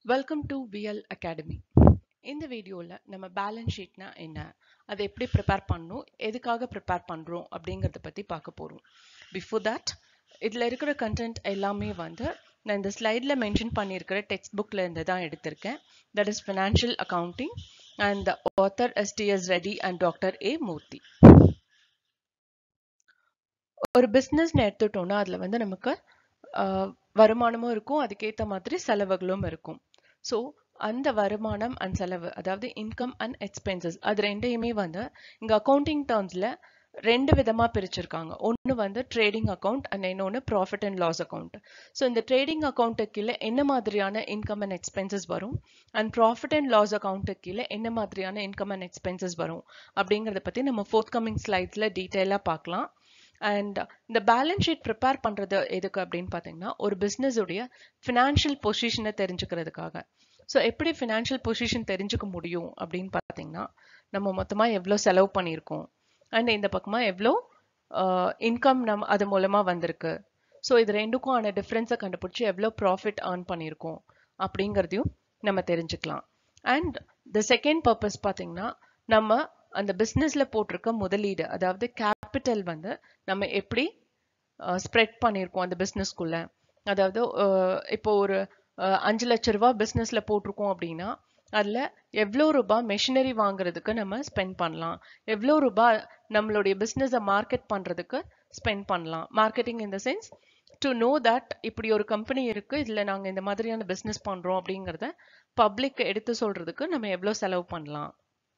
welcome to VL academy இந்த வீடியோவில் நம்ம பேலன்ஸ் ஷீட்னா என்ன அதை எப்படி ப்ரிப்பேர் பண்ணணும் எதுக்காக ப்ரிப்பேர் பண்ணுறோம் அப்படிங்கிறத பற்றி பார்க்க போகிறோம் பிஃபோர் தட் இதில் இருக்கிற கண்டென்ட் எல்லாமே வந்து நான் இந்த ஸ்லைடில் மென்ஷன் பண்ணியிருக்கிற டெக்ஸ்ட் புக்கில் இருந்து தான் எடுத்திருக்கேன் that is financial accounting and the author STS Reddy and doctor A Murthy ஒரு பிஸ்னஸ்னு எடுத்துட்டோம்னா அதில் வந்து நமக்கு வருமானமும் இருக்கும் அதுக்கேற்ற மாதிரி செலவுகளும் இருக்கும் ஸோ அந்த வருமானம் அண்ட் செலவு அதாவது இன்கம் அண்ட் எக்ஸ்பென்சஸ் அது ரெண்டையுமே வந்து இங்கே அக்கௌண்டிங் டேர்ம்ஸில் ரெண்டு விதமாக பிரிச்சிருக்காங்க ஒன்று வந்து ட்ரேடிங் அக்கௌண்ட் அண்ட் இன்னொன்று profit and loss account so இந்த ட்ரேடிங் அக்கௌண்ட்டுக்கு கீழே என்ன மாதிரியான இன்கம் அண்ட் எக்ஸ்பென்சஸ் வரும் அண்ட் ப்ராஃபிட் அண்ட் லாஸ் அக்கௌண்ட்டுக்கு கீழே என்ன மாதிரியான இன்கம் அண்ட் எக்ஸ்பென்சஸ் வரும் அப்படிங்கிறத பற்றி நம்ம ஃபோர்த் கமிங் ஸ்லைட்ஸில் டீட்டெயிலாக பார்க்கலாம் அண்ட் இந்த பேலன்ஸ் ஷீட் ப்ரிப்பேர் பண்ணுறது எதுக்கு அப்படின்னு பார்த்தீங்கன்னா ஒரு பிஸ்னஸுடைய ஃபினான்ஷியல் பொசிஷனை தெரிஞ்சுக்கிறதுக்காக ஸோ எப்படி ஃபினான்ஷியல் பொசிஷன் தெரிஞ்சுக்க முடியும் அப்படின்னு பார்த்தீங்கன்னா நம்ம மொத்தமாக எவ்வளோ செலவு பண்ணியிருக்கோம் அண்ட் இந்த பக்கமாக எவ்வளோ இன்கம் நம் அது மூலமாக வந்திருக்கு ஸோ இது ரெண்டுக்கும் ஆன டிஃப்ரென்ஸை கண்டுபிடிச்சி எவ்வளோ ப்ராஃபிட் ஏர்ன் பண்ணியிருக்கோம் அப்படிங்கிறதையும் நம்ம தெரிஞ்சுக்கலாம் அண்ட் த செகண்ட் பர்பஸ் பார்த்தீங்கன்னா நம்ம அந்த பிஸ்னஸில் போட்டிருக்க முதலீடு அதாவது கேபிட்டல் வந்து நம்ம எப்படி ஸ்ப்ரெட் பண்ணியிருக்கோம் அந்த பிஸ்னஸ்க்குள்ள அதாவது இப்போ ஒரு அஞ்சு லட்ச ரூபா பிஸ்னஸில் போட்டிருக்கோம் அப்படின்னா அதில் எவ்வளோ ரூபாய் மெஷினரி வாங்குறதுக்கு நம்ம ஸ்பெண்ட் பண்ணலாம் எவ்வளோ ரூபாய் நம்மளுடைய பிஸ்னஸை மார்க்கெட் பண்ணுறதுக்கு ஸ்பெண்ட் பண்ணலாம் marketing in the sense to know that இப்படி ஒரு கம்பெனி இருக்குது இதில் நாங்கள் இந்த மாதிரியான பிஸ்னஸ் பண்ணுறோம் அப்படிங்கிறத பப்ளிக் எடுத்து சொல்கிறதுக்கு நம்ம எவ்வளோ செலவு பண்ணலாம்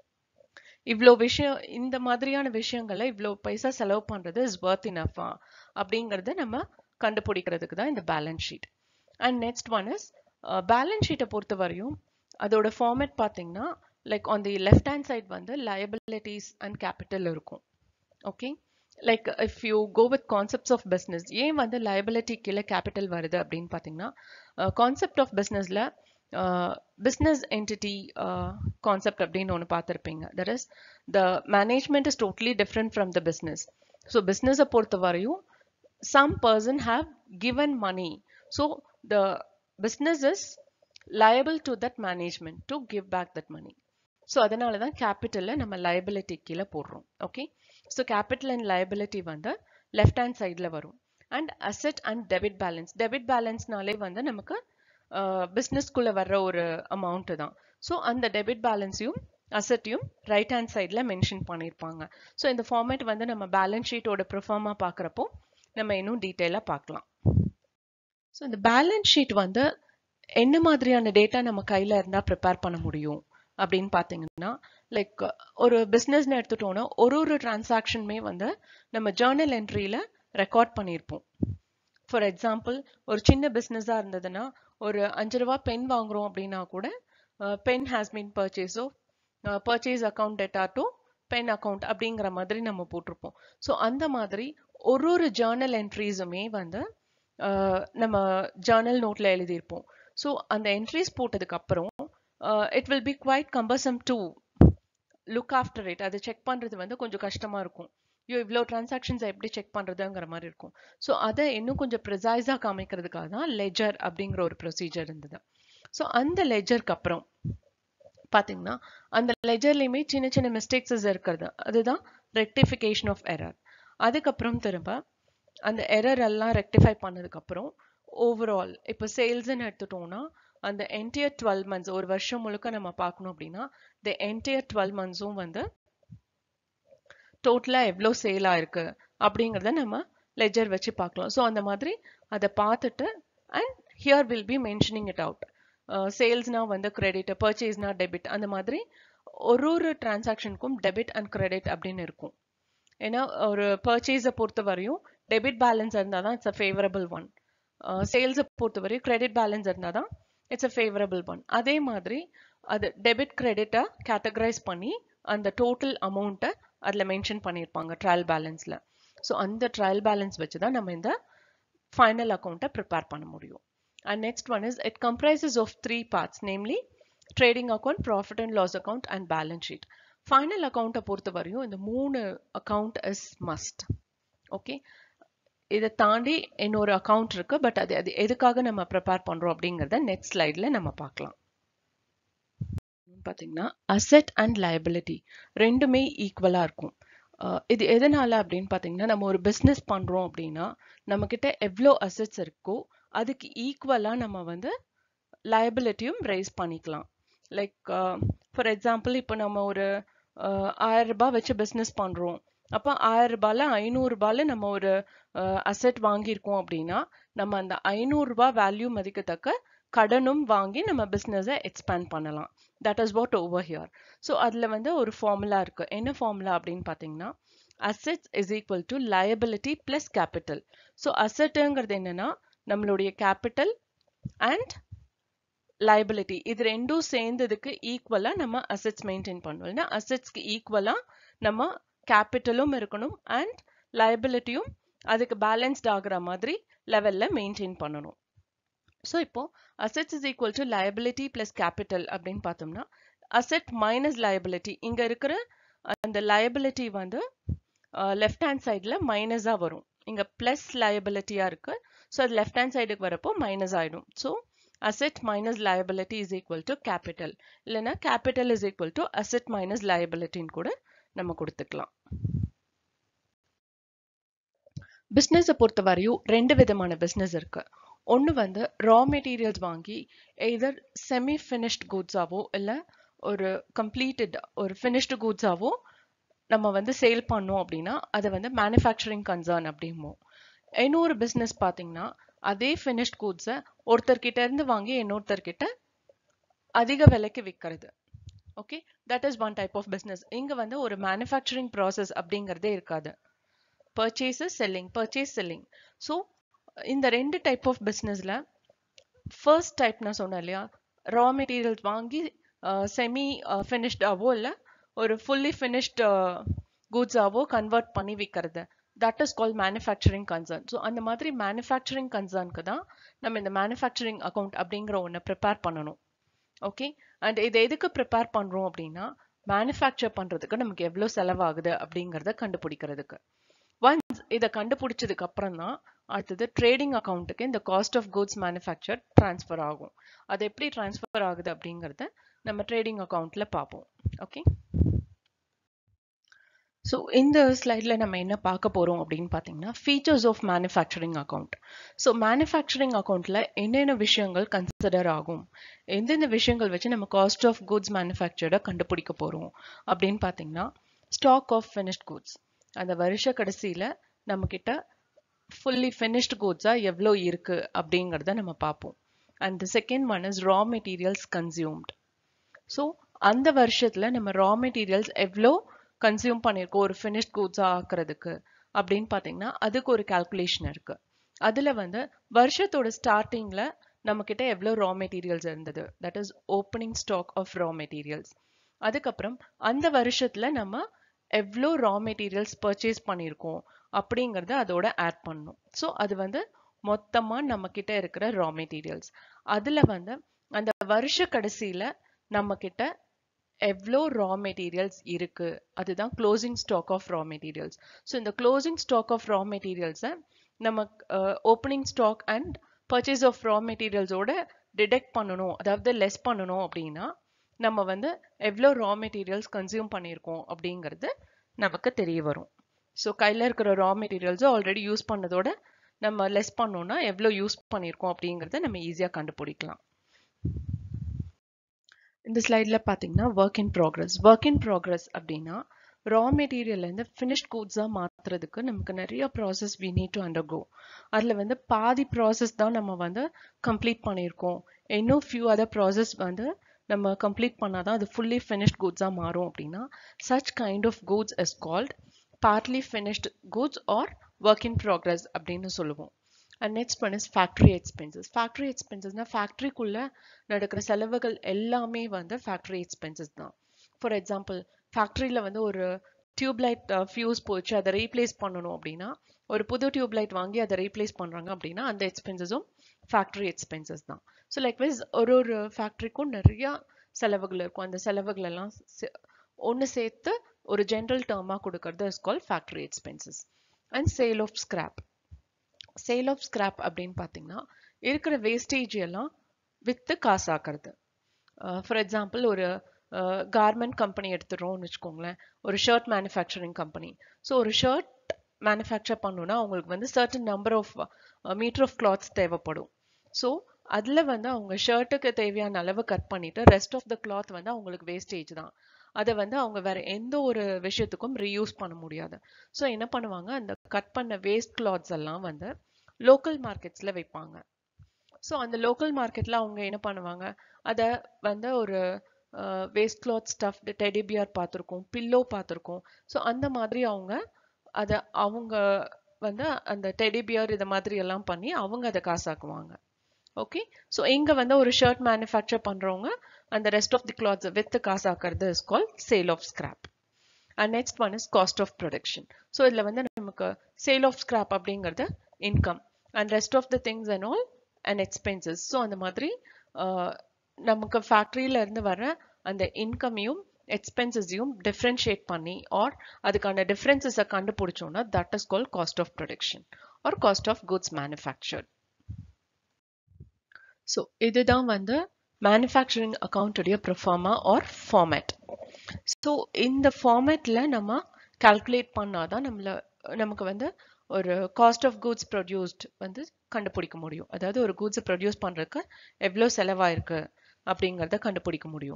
இவ்வளோ விஷயம் இந்த மாதிரியான விஷயங்களை இவ்வளோ பைசா செலவு பண்ணுறது இஸ் ஒர்த் இனஃபா அப்படிங்கிறத நம்ம கண்டுபிடிக்கிறதுக்கு தான் இந்த balance sheet and next one is balance ஷீட்டை பொறுத்த வரையும் அதோட ஃபார்மேட் பார்த்தீங்கன்னா like on the left hand side வந்து லயபிலிட்டிஸ் அண்ட் கேபிட்டல் இருக்கும் okay like if you go with concepts of business ஏன் வந்து லயபிலிட்டி கீழே கேபிட்டல் வருது அப்படின்னு பார்த்தீங்கன்னா கான்செப்ட் ஆஃப் பிஸ்னஸில் பிஸ்னஸ் என்டிட்டி கான்செப்ட் அப்படின்னு ஒன்று பார்த்துருப்பீங்க that is the management is totally different from the business so பிஸ்னஸை பொறுத்த வரையும் some person have given money so the business is liable to that management to give back that money so அதனால தான் கேபிட்டலில் நம்ம லயபிலிட்டி கீழே போடுறோம் okay so capital and liability வந்து லெஃப்ட் ஹேண்ட் சைடில் வரும் and asset and debit balance debit பேலன்ஸ்னாலே வந்து நமக்கு பிஸ்னஸ்க்குள்ளே வர்ற ஒரு அமௌண்ட்டு தான் ஸோ அந்த டெபிட் பேலன்ஸையும் அசட்டையும் ரைட் ஹேண்ட் சைடில் மென்ஷன் பண்ணியிருப்பாங்க ஸோ இந்த ஃபார்மேட் வந்து நம்ம பேலன்ஸ் ஷீட்டோட ப்ரிஃபார்மாக பார்க்குறப்போ நம்ம இன்னும் டீட்டெயிலாக பார்க்கலாம் ஸோ இந்த பேலன்ஸ் ஷீட் வந்து என்ன மாதிரியான டேட்டா நம்ம கையில் இருந்தால் ப்ரிப்பேர் பண்ண முடியும் அப்படின்னு பார்த்தீங்கன்னா லைக் ஒரு பிஸ்னஸ்னு எடுத்துட்டோன்னா ஒரு ஒரு டிரான்சாக்ஷனுமே வந்து நம்ம ஜேர்னல் என்ட்ரியில் ரெக்கார்ட் பண்ணியிருப்போம் ஃபார் எக்ஸாம்பிள் ஒரு சின்ன பிஸ்னஸாக இருந்ததுன்னா ஒரு அஞ்சு ரூபா பென் வாங்குறோம் அப்படின்னா கூட பென் ஹேஸ் பீன் பர்ச்சேஸோ purchase account data to pen account அப்படிங்கிற மாதிரி நம்ம போட்டிருப்போம் ஸோ அந்த மாதிரி ஒரு ஒரு ஜேர்னல் என்ட்ரிஸுமே வந்து நம்ம ஜேர்னல் நோட்டில் எழுதியிருப்போம் ஸோ அந்த என்ட்ரிஸ் போட்டதுக்கு அப்புறம் it will be quite cumbersome to look after it அதை செக் பண்ணுறது வந்து கொஞ்சம் கஷ்டமாக இருக்கும் ஐயோ இவ்வளோ டிரான்சாக்ஷன்ஸை எப்படி செக் பண்ணுறதுங்கிற மாதிரி இருக்கும் ஸோ அதை இன்னும் கொஞ்சம் ப்ரிசைஸாக காமிக்கிறதுக்காக தான் லெஜர் அப்படிங்கிற ஒரு ப்ரொசீஜர் இருந்தது ஸோ அந்த லெஜருக்கு அப்புறம் பார்த்தீங்கன்னா அந்த லெஜர்லேயுமே சின்ன சின்ன மிஸ்டேக்ஸஸ் இருக்கிறது அதுதான் ரெக்டிஃபிகேஷன் ஆஃப் எரர் அதுக்கப்புறம் திரும்ப அந்த எரர் எல்லாம் ரெக்டிஃபை பண்ணதுக்கப்புறம் ஓவரால் இப்போ சேல்ஸ்ன்னு எடுத்துட்டோம்னா அந்த என்டையர் டுவெல் மந்த்ஸ் ஒரு வருஷம் முழுக்க நம்ம பார்க்கணும் அப்படின்னா த என்டையர் டுவெல் மந்த்ஸும் வந்து டோட்டலாக எவ்வளோ சேல் ஆயிருக்கு அப்படிங்கிறத நம்ம லெஜர் வச்சு பார்க்கலாம் ஸோ அந்த மாதிரி அதை பார்த்துட்டு and here will be mentioning it out சேல்ஸ்னா வந்து கிரெடிட் பர்ச்சேஸ்னா டெபிட் அந்த மாதிரி ஒரு ஒரு டிரான்சாக்ஷனுக்கும் டெபிட் அண்ட் கிரெடிட் அப்படின்னு இருக்கும் ஏன்னா ஒரு பர்ச்சேஸை பொறுத்த வரையும் டெபிட் பேலன்ஸ் இருந்தால் தான் இட்ஸ் அ ஃபேவரபிள் ஒன் சேல்ஸை பொறுத்த வரையும் கிரெடிட் பேலன்ஸ் இருந்தால் தான் இட்ஸ் அ ஃபேவரபிள் ஒன் அதே மாதிரி அது டெபிட் கிரெடிட்டை கேட்டகரைஸ் பண்ணி அந்த டோட்டல் அமௌண்ட்டை அதில் மென்ஷன் பண்ணியிருப்பாங்க ட்ரையல் பேலன்ஸில் ஸோ அந்த ட்ரையல் பேலன்ஸ் வச்சு தான் நம்ம இந்த ஃபைனல் அக்கௌண்ட்டை ப்ரிப்பேர் பண்ண முடியும் and next one is it comprises of three parts namely trading account profit and loss account and balance sheet final அக்கௌண்ட்டை பொறுத்த வரையும் இந்த மூணு அக்கௌண்ட் இஸ் மஸ்ட் ஓகே இதை தாண்டி இன்னொரு அக்கவுண்ட் இருக்கு பட் அது அது எதுக்காக நம்ம ப்ரிப்பேர் பண்றோம் அப்படிங்கிறத நெக்ஸ்ட் ஸ்லைட்ல நம்ம பார்க்கலாம் பார்த்தீங்கன்னா அசெட் அண்ட் லயபிலிட்டி ரெண்டுமே ஈக்குவலாக இருக்கும் இது எதனால அப்படின்னு பார்த்தீங்கன்னா நம்ம ஒரு பிஸ்னஸ் பண்ணுறோம் அப்படின்னா நம்மக்கிட்ட எவ்வளோ அசெட்ஸ் இருக்கோ அதுக்கு ஈக்குவலாக நம்ம வந்து லயபிலிட்டியும் ரைஸ் பண்ணிக்கலாம் லைக் ஃபார் எக்ஸாம்பிள் இப்போ நம்ம ஒரு ஆயிரம் ரூபாய் வச்சு பிஸ்னஸ் பண்ணுறோம் அப்போ ஆயிரம் ரூபாயில் ஐநூறுரூபாயில் நம்ம ஒரு அசெட் வாங்கியிருக்கோம் அப்படின்னா நம்ம அந்த ஐநூறுரூபா வேல்யூ மதிக்கத்தக்க கடனும் வாங்கி நம்ம பிஸ்னஸை எக்ஸ்பேண்ட் பண்ணலாம் that is what over here so அதில் வந்து ஒரு ஃபார்முலா இருக்குது என்ன ஃபார்முலா அப்படின்னு பார்த்தீங்கன்னா assets is equal to liability plus capital so அசெட்டுங்கிறது என்னன்னா நம்மளுடைய கேபிட்டல் அண்ட் லைபிலிட்டி இது ரெண்டும் சேர்ந்ததுக்கு ஈக்குவலாக நம்ம அசெட்ஸ் மெயின்டைன் பண்ணுவோம் இல்லைன்னா அசெட்ஸ்க்கு ஈக்குவலாக நம்ம கேபிட்டலும் இருக்கணும் அண்ட் லைபிலிட்டியும் அதுக்கு பேலன்ஸ்ட் ஆகிற மாதிரி லெவலில் மெயின்டைன் பண்ணணும் ஸோ இப்போ assets is equal to liability plus capital அப்படின்னு பார்த்தோம்னா அசெட் மைனஸ் லயபிலிட்டி இங்கே இருக்கிற அந்த லயபிலிட்டி வந்து லெஃப்ட் ஹேண்ட் சைடில் மைனஸாக வரும் இங்கே ப்ளஸ் லயபிலிட்டியாக இருக்குது ஸோ அது லெஃப்ட் ஹேண்ட் சைடுக்கு வரப்போ மைனஸ் ஆகிடும் so asset minus liability is equal to capital இல்லைன்னா capital is equal to asset minus liability கூட நம்ம கொடுத்துக்கலாம் பிஸ்னஸை பொறுத்த வரையும் ரெண்டு விதமான பிஸ்னஸ் இருக்கு ஒன்று வந்து ரா மெட்டீரியல்ஸ் வாங்கி எய்தர் செமி ஃபினிஷ்ட் கூட்ஸாவோ இல்லை ஒரு கம்ப்ளீட்டட் ஒரு ஃபினிஷ்டு கூட்ஸாவோ நம்ம வந்து சேல் பண்ணோம் அப்படின்னா அதை வந்து மேனுஃபேக்சரிங் கன்சர்ன் அப்படிமோ இன்னொரு பிஸ்னஸ் பார்த்தீங்கன்னா அதே ஃபினிஷ்ட் கூட்ஸை ஒருத்தர்கிட்ட இருந்து வாங்கி இன்னொருத்தர்கிட்ட அதிக விலைக்கு விற்கிறது okay that is one type of business இங்கே வந்து ஒரு மேனுஃபேக்சரிங் ப்ராசஸ் அப்படிங்கிறதே இருக்காது purchases selling purchase selling so இந்த ரெண்டு டைப் ஆஃப் பிஸ்னஸில் ஃபர்ஸ்ட் டைப் நான் சொன்னேன் இல்லையா ரா மெட்டீரியல்ஸ் வாங்கி செமி ஃபினிஷ்டாவோ இல்லை ஒரு ஃபுல்லி ஃபினிஷ்ட் கூட்ஸாவோ கன்வெர்ட் பண்ணி விற்கிறது that is call manufacturing concern so அந்த மாதிரி மேனுஃபேக்சரிங் கன்சர்னுக்கு தான் நம்ம இந்த மேனுஃபேக்சரிங் அக்கௌண்ட் அப்படிங்கிற ஒன்று ப்ரிப்பேர் பண்ணணும் ஓகே அண்ட் இது எதுக்கு ப்ரிப்பேர் பண்ணுறோம் அப்படின்னா மேனுஃபேக்சர் பண்ணுறதுக்கு நமக்கு எவ்வளோ செலவாகுது அப்படிங்கிறத கண்டுபிடிக்கிறதுக்கு ஒன்ஸ் இதை கண்டுபிடிச்சதுக்கு அப்புறம் தான் அடுத்தது ட்ரேடிங் அக்கௌண்ட்டுக்கு இந்த cost of goods manufacture transfer ஆகும் அது எப்படி ட்ரான்ஸ்ஃபர் ஆகுது அப்படிங்கிறத நம்ம ட்ரேடிங் அக்கௌண்ட்டில் பார்ப்போம் ஓகே ஸோ இந்த ஸ்லைடில் நம்ம என்ன பார்க்க போகிறோம் அப்படின்னு பார்த்தீங்கன்னா features of manufacturing account so manufacturing அக்கௌண்ட்டில் என்னென்ன விஷயங்கள் கன்சிடர் ஆகும் எந்தெந்த விஷயங்கள் வச்சு நம்ம காஸ்ட் ஆஃப் குட்ஸ் மேனுஃபேக்சர்டை கண்டுபிடிக்க போகிறோம் அப்படின்னு பார்த்தீங்கன்னா ஸ்டாக் ஆஃப் ஃபினிஷ்ட் குட்ஸ் அந்த வருஷ கடைசியில் நம்மக்கிட்ட ஃபுல்லி ஃபினிஷ்ட் குட்ஸாக எவ்வளோ இருக்குது அப்படிங்கிறத நம்ம பார்ப்போம் and the second one is raw materials consumed so அந்த வருஷத்தில் நம்ம ரா மெட்டீரியல்ஸ் எவ்வளோ கன்சியூம் பண்ணியிருக்கோம் ஒரு ஃபினிஷ்ட் கூட்ஸாக ஆக்குறதுக்கு அப்படின்னு பார்த்தீங்கன்னா அதுக்கு ஒரு கால்குலேஷன் இருக்கு அதில் வந்து வருஷத்தோட ஸ்டார்டிங்கில் நம்மக்கிட்ட எவ்வளோ ரா மெட்டீரியல்ஸ் இருந்தது that is opening stock of raw materials அதுக்கப்புறம் அந்த வருஷத்தில் நம்ம எவ்வளோ ரா மெட்டீரியல்ஸ் பர்ச்சேஸ் பண்ணியிருக்கோம் அப்படிங்கிறத அதோட ஆட் பண்ணணும் ஸோ அது வந்து மொத்தமாக நம்மக்கிட்ட இருக்கிற ரா மெட்டீரியல்ஸ் அதில் வந்து அந்த வருஷ கடைசியில் நம்மக்கிட்ட எவ்வளோ ரா மெட்டீரியல்ஸ் இருக்கு அதுதான் closing stock of raw materials so இந்த க்ளோசிங் ஸ்டாக் ஆஃப் ரா மெட்டீரியல்ஸை நம்ம opening stock and purchase of raw மெட்டீரியல்ஸோட டிடெக்ட் பண்ணணும் அதாவது லெஸ் பண்ணணும் அப்படின்னா நம்ம வந்து எவ்வளோ ரா மெட்டீரியல்ஸ் கன்சியூம் பண்ணியிருக்கோம் அப்படிங்கிறது நமக்கு தெரிய வரும் ஸோ கையில் இருக்கிற ரா மெட்டீரியல்ஸை ஆல்ரெடி யூஸ் பண்ணதோட நம்ம லெஸ் பண்ணோம்னா எவ்வளோ யூஸ் பண்ணியிருக்கோம் அப்படிங்கிறத நம்ம ஈஸியாக கண்டுபிடிக்கலாம் இந்த ஸ்லைடில் பார்த்தீங்கன்னா work in progress work in progress அப்படின்னா ரா மெட்டீரியல்லேருந்து ஃபினிஷ்ட் கூட்ஸாக மாற்றுறதுக்கு நமக்கு நிறைய process we need to undergo அதில் வந்து பாதி ப்ராசஸ் தான் நம்ம வந்து கம்ப்ளீட் பண்ணியிருக்கோம் இன்னும் ஃபியூ அதர் ப்ராசஸ் வந்து நம்ம கம்ப்ளீட் பண்ணாதான் அது ஃபுல்லி ஃபினிஷ்ட் கூட்ஸாக மாறும் அப்படின்னா such kind of goods is called partly finished goods or work in progress அப்படின்னு சொல்லுவோம் and next one is factory expenses factory எக்ஸ்பென்சஸ்னால் ஃபேக்ட்ரிக்குள்ளே நடக்கிற செலவுகள் எல்லாமே வந்து ஃபேக்ட்ரி எக்ஸ்பென்சஸ் தான் ஃபார் எக்ஸாம்பிள் ஃபேக்ட்ரியில் வந்து ஒரு டியூப்லைட் ஃபியூஸ் போச்சு அதை ரீப்ளேஸ் பண்ணணும் அப்படின்னா ஒரு புது டியூப்லைட் வாங்கி அதை ரீப்ளேஸ் பண்ணுறாங்க அப்படின்னா அந்த எக்ஸ்பென்சஸும் ஃபேக்ட்ரி எக்ஸ்பென்சஸ் தான் ஸோ லைக் வைஸ் ஒரு ஒரு ஃபேக்ட்ரிக்கும் நிறையா செலவுகள் இருக்கும் அந்த செலவுகள் எல்லாம் ஒன்று சேர்த்து ஒரு ஜென்ரல் டேர்மாக கொடுக்கறது is call factory expenses and sale of scrap sale of scrap அப்படின்னு பார்த்தீங்கன்னா இருக்கிற வேஸ்டேஜ் எல்லாம் வித்து காசாக்குறது ஃபார் எக்ஸாம்பிள் ஒரு கார்மெண்ட் கம்பெனி எடுத்துடுறோம்னு வச்சுக்கோங்களேன் ஒரு ஷர்ட் மேனுஃபேக்சரிங் கம்பெனி ஸோ ஒரு ஷர்ட் மேனுஃபேக்சர் பண்ணணும்னா அவங்களுக்கு வந்து certain number of metre of clothes தேவைப்படும் ஸோ அதில் வந்து அவங்க ஷர்ட்டுக்கு தேவையான அளவு கட் பண்ணிட்டு ரெஸ்ட் ஆஃப் த கிளாத் வந்து அவங்களுக்கு வேஸ்டேஜ் தான் அதை வந்து அவங்க வேற எந்த ஒரு விஷயத்துக்கும் ரீயூஸ் பண்ண முடியாது ஸோ என்ன பண்ணுவாங்க அந்த கட் பண்ண வேஸ்ட் கிளாத்ஸ் எல்லாம் வந்து லோக்கல் மார்க்கெட்ஸில் வைப்பாங்க ஸோ அந்த லோக்கல் மார்க்கெட்டில் அவங்க என்ன பண்ணுவாங்க அதை வந்து ஒரு வேஸ்ட் கிளாத் ஸ்டஃப் டெடிபியர் பார்த்துருக்கோம் பில்லோ பார்த்துருக்கோம் ஸோ அந்த மாதிரி அவங்க அதை அவங்க வந்து அந்த டெடிபியர் இதை மாதிரி எல்லாம் பண்ணி அவங்க அதை காசாக்குவாங்க ஓகே ஸோ இங்கே வந்து ஒரு ஷர்ட் மேனுஃபேக்சர் பண்ணுறவங்க அந்த ரெஸ்ட் ஆஃப் தி கிளாத்ஸ் வித் காசாக்குறது is call sale of scrap and next one is cost of production so இதில் வந்து நமக்கு சேல் ஆஃப் ஸ்கிராப் அப்படிங்கிறது income and rest of the things and all and expenses so அந்த மாதிரி நமக்கு ஃபேக்ட்ரியில இருந்து வர அந்த இன்கமையும் எக்ஸ்பென்சஸையும் டிஃப்ரென்ஷியேட் பண்ணி ஆர் அதுக்கான டிஃப்ரென்சஸை கண்டுபிடிச்சோம்னா that is call cost of production or cost of goods manufactured so இதுதான் வந்து மேனுஃபேக்சரிங் அக்கௌண்ட்டுடைய ப்ரொஃபார்மா ஆர் ஃபார்மேட் ஸோ இந்த ஃபார்மேட்டில் நம்ம கால்குலேட் பண்ணாதான் நம்மள நமக்கு வந்து ஒரு காஸ்ட் ஆஃப் குட்ஸ் ப்ரொடியூஸ்ட் வந்து கண்டுபிடிக்க முடியும் அதாவது ஒரு குட்ஸை ப்ரொடியூஸ் பண்ணுறதுக்கு எவ்வளோ செலவாயிருக்கு அப்படிங்கிறத கண்டுபிடிக்க முடியும்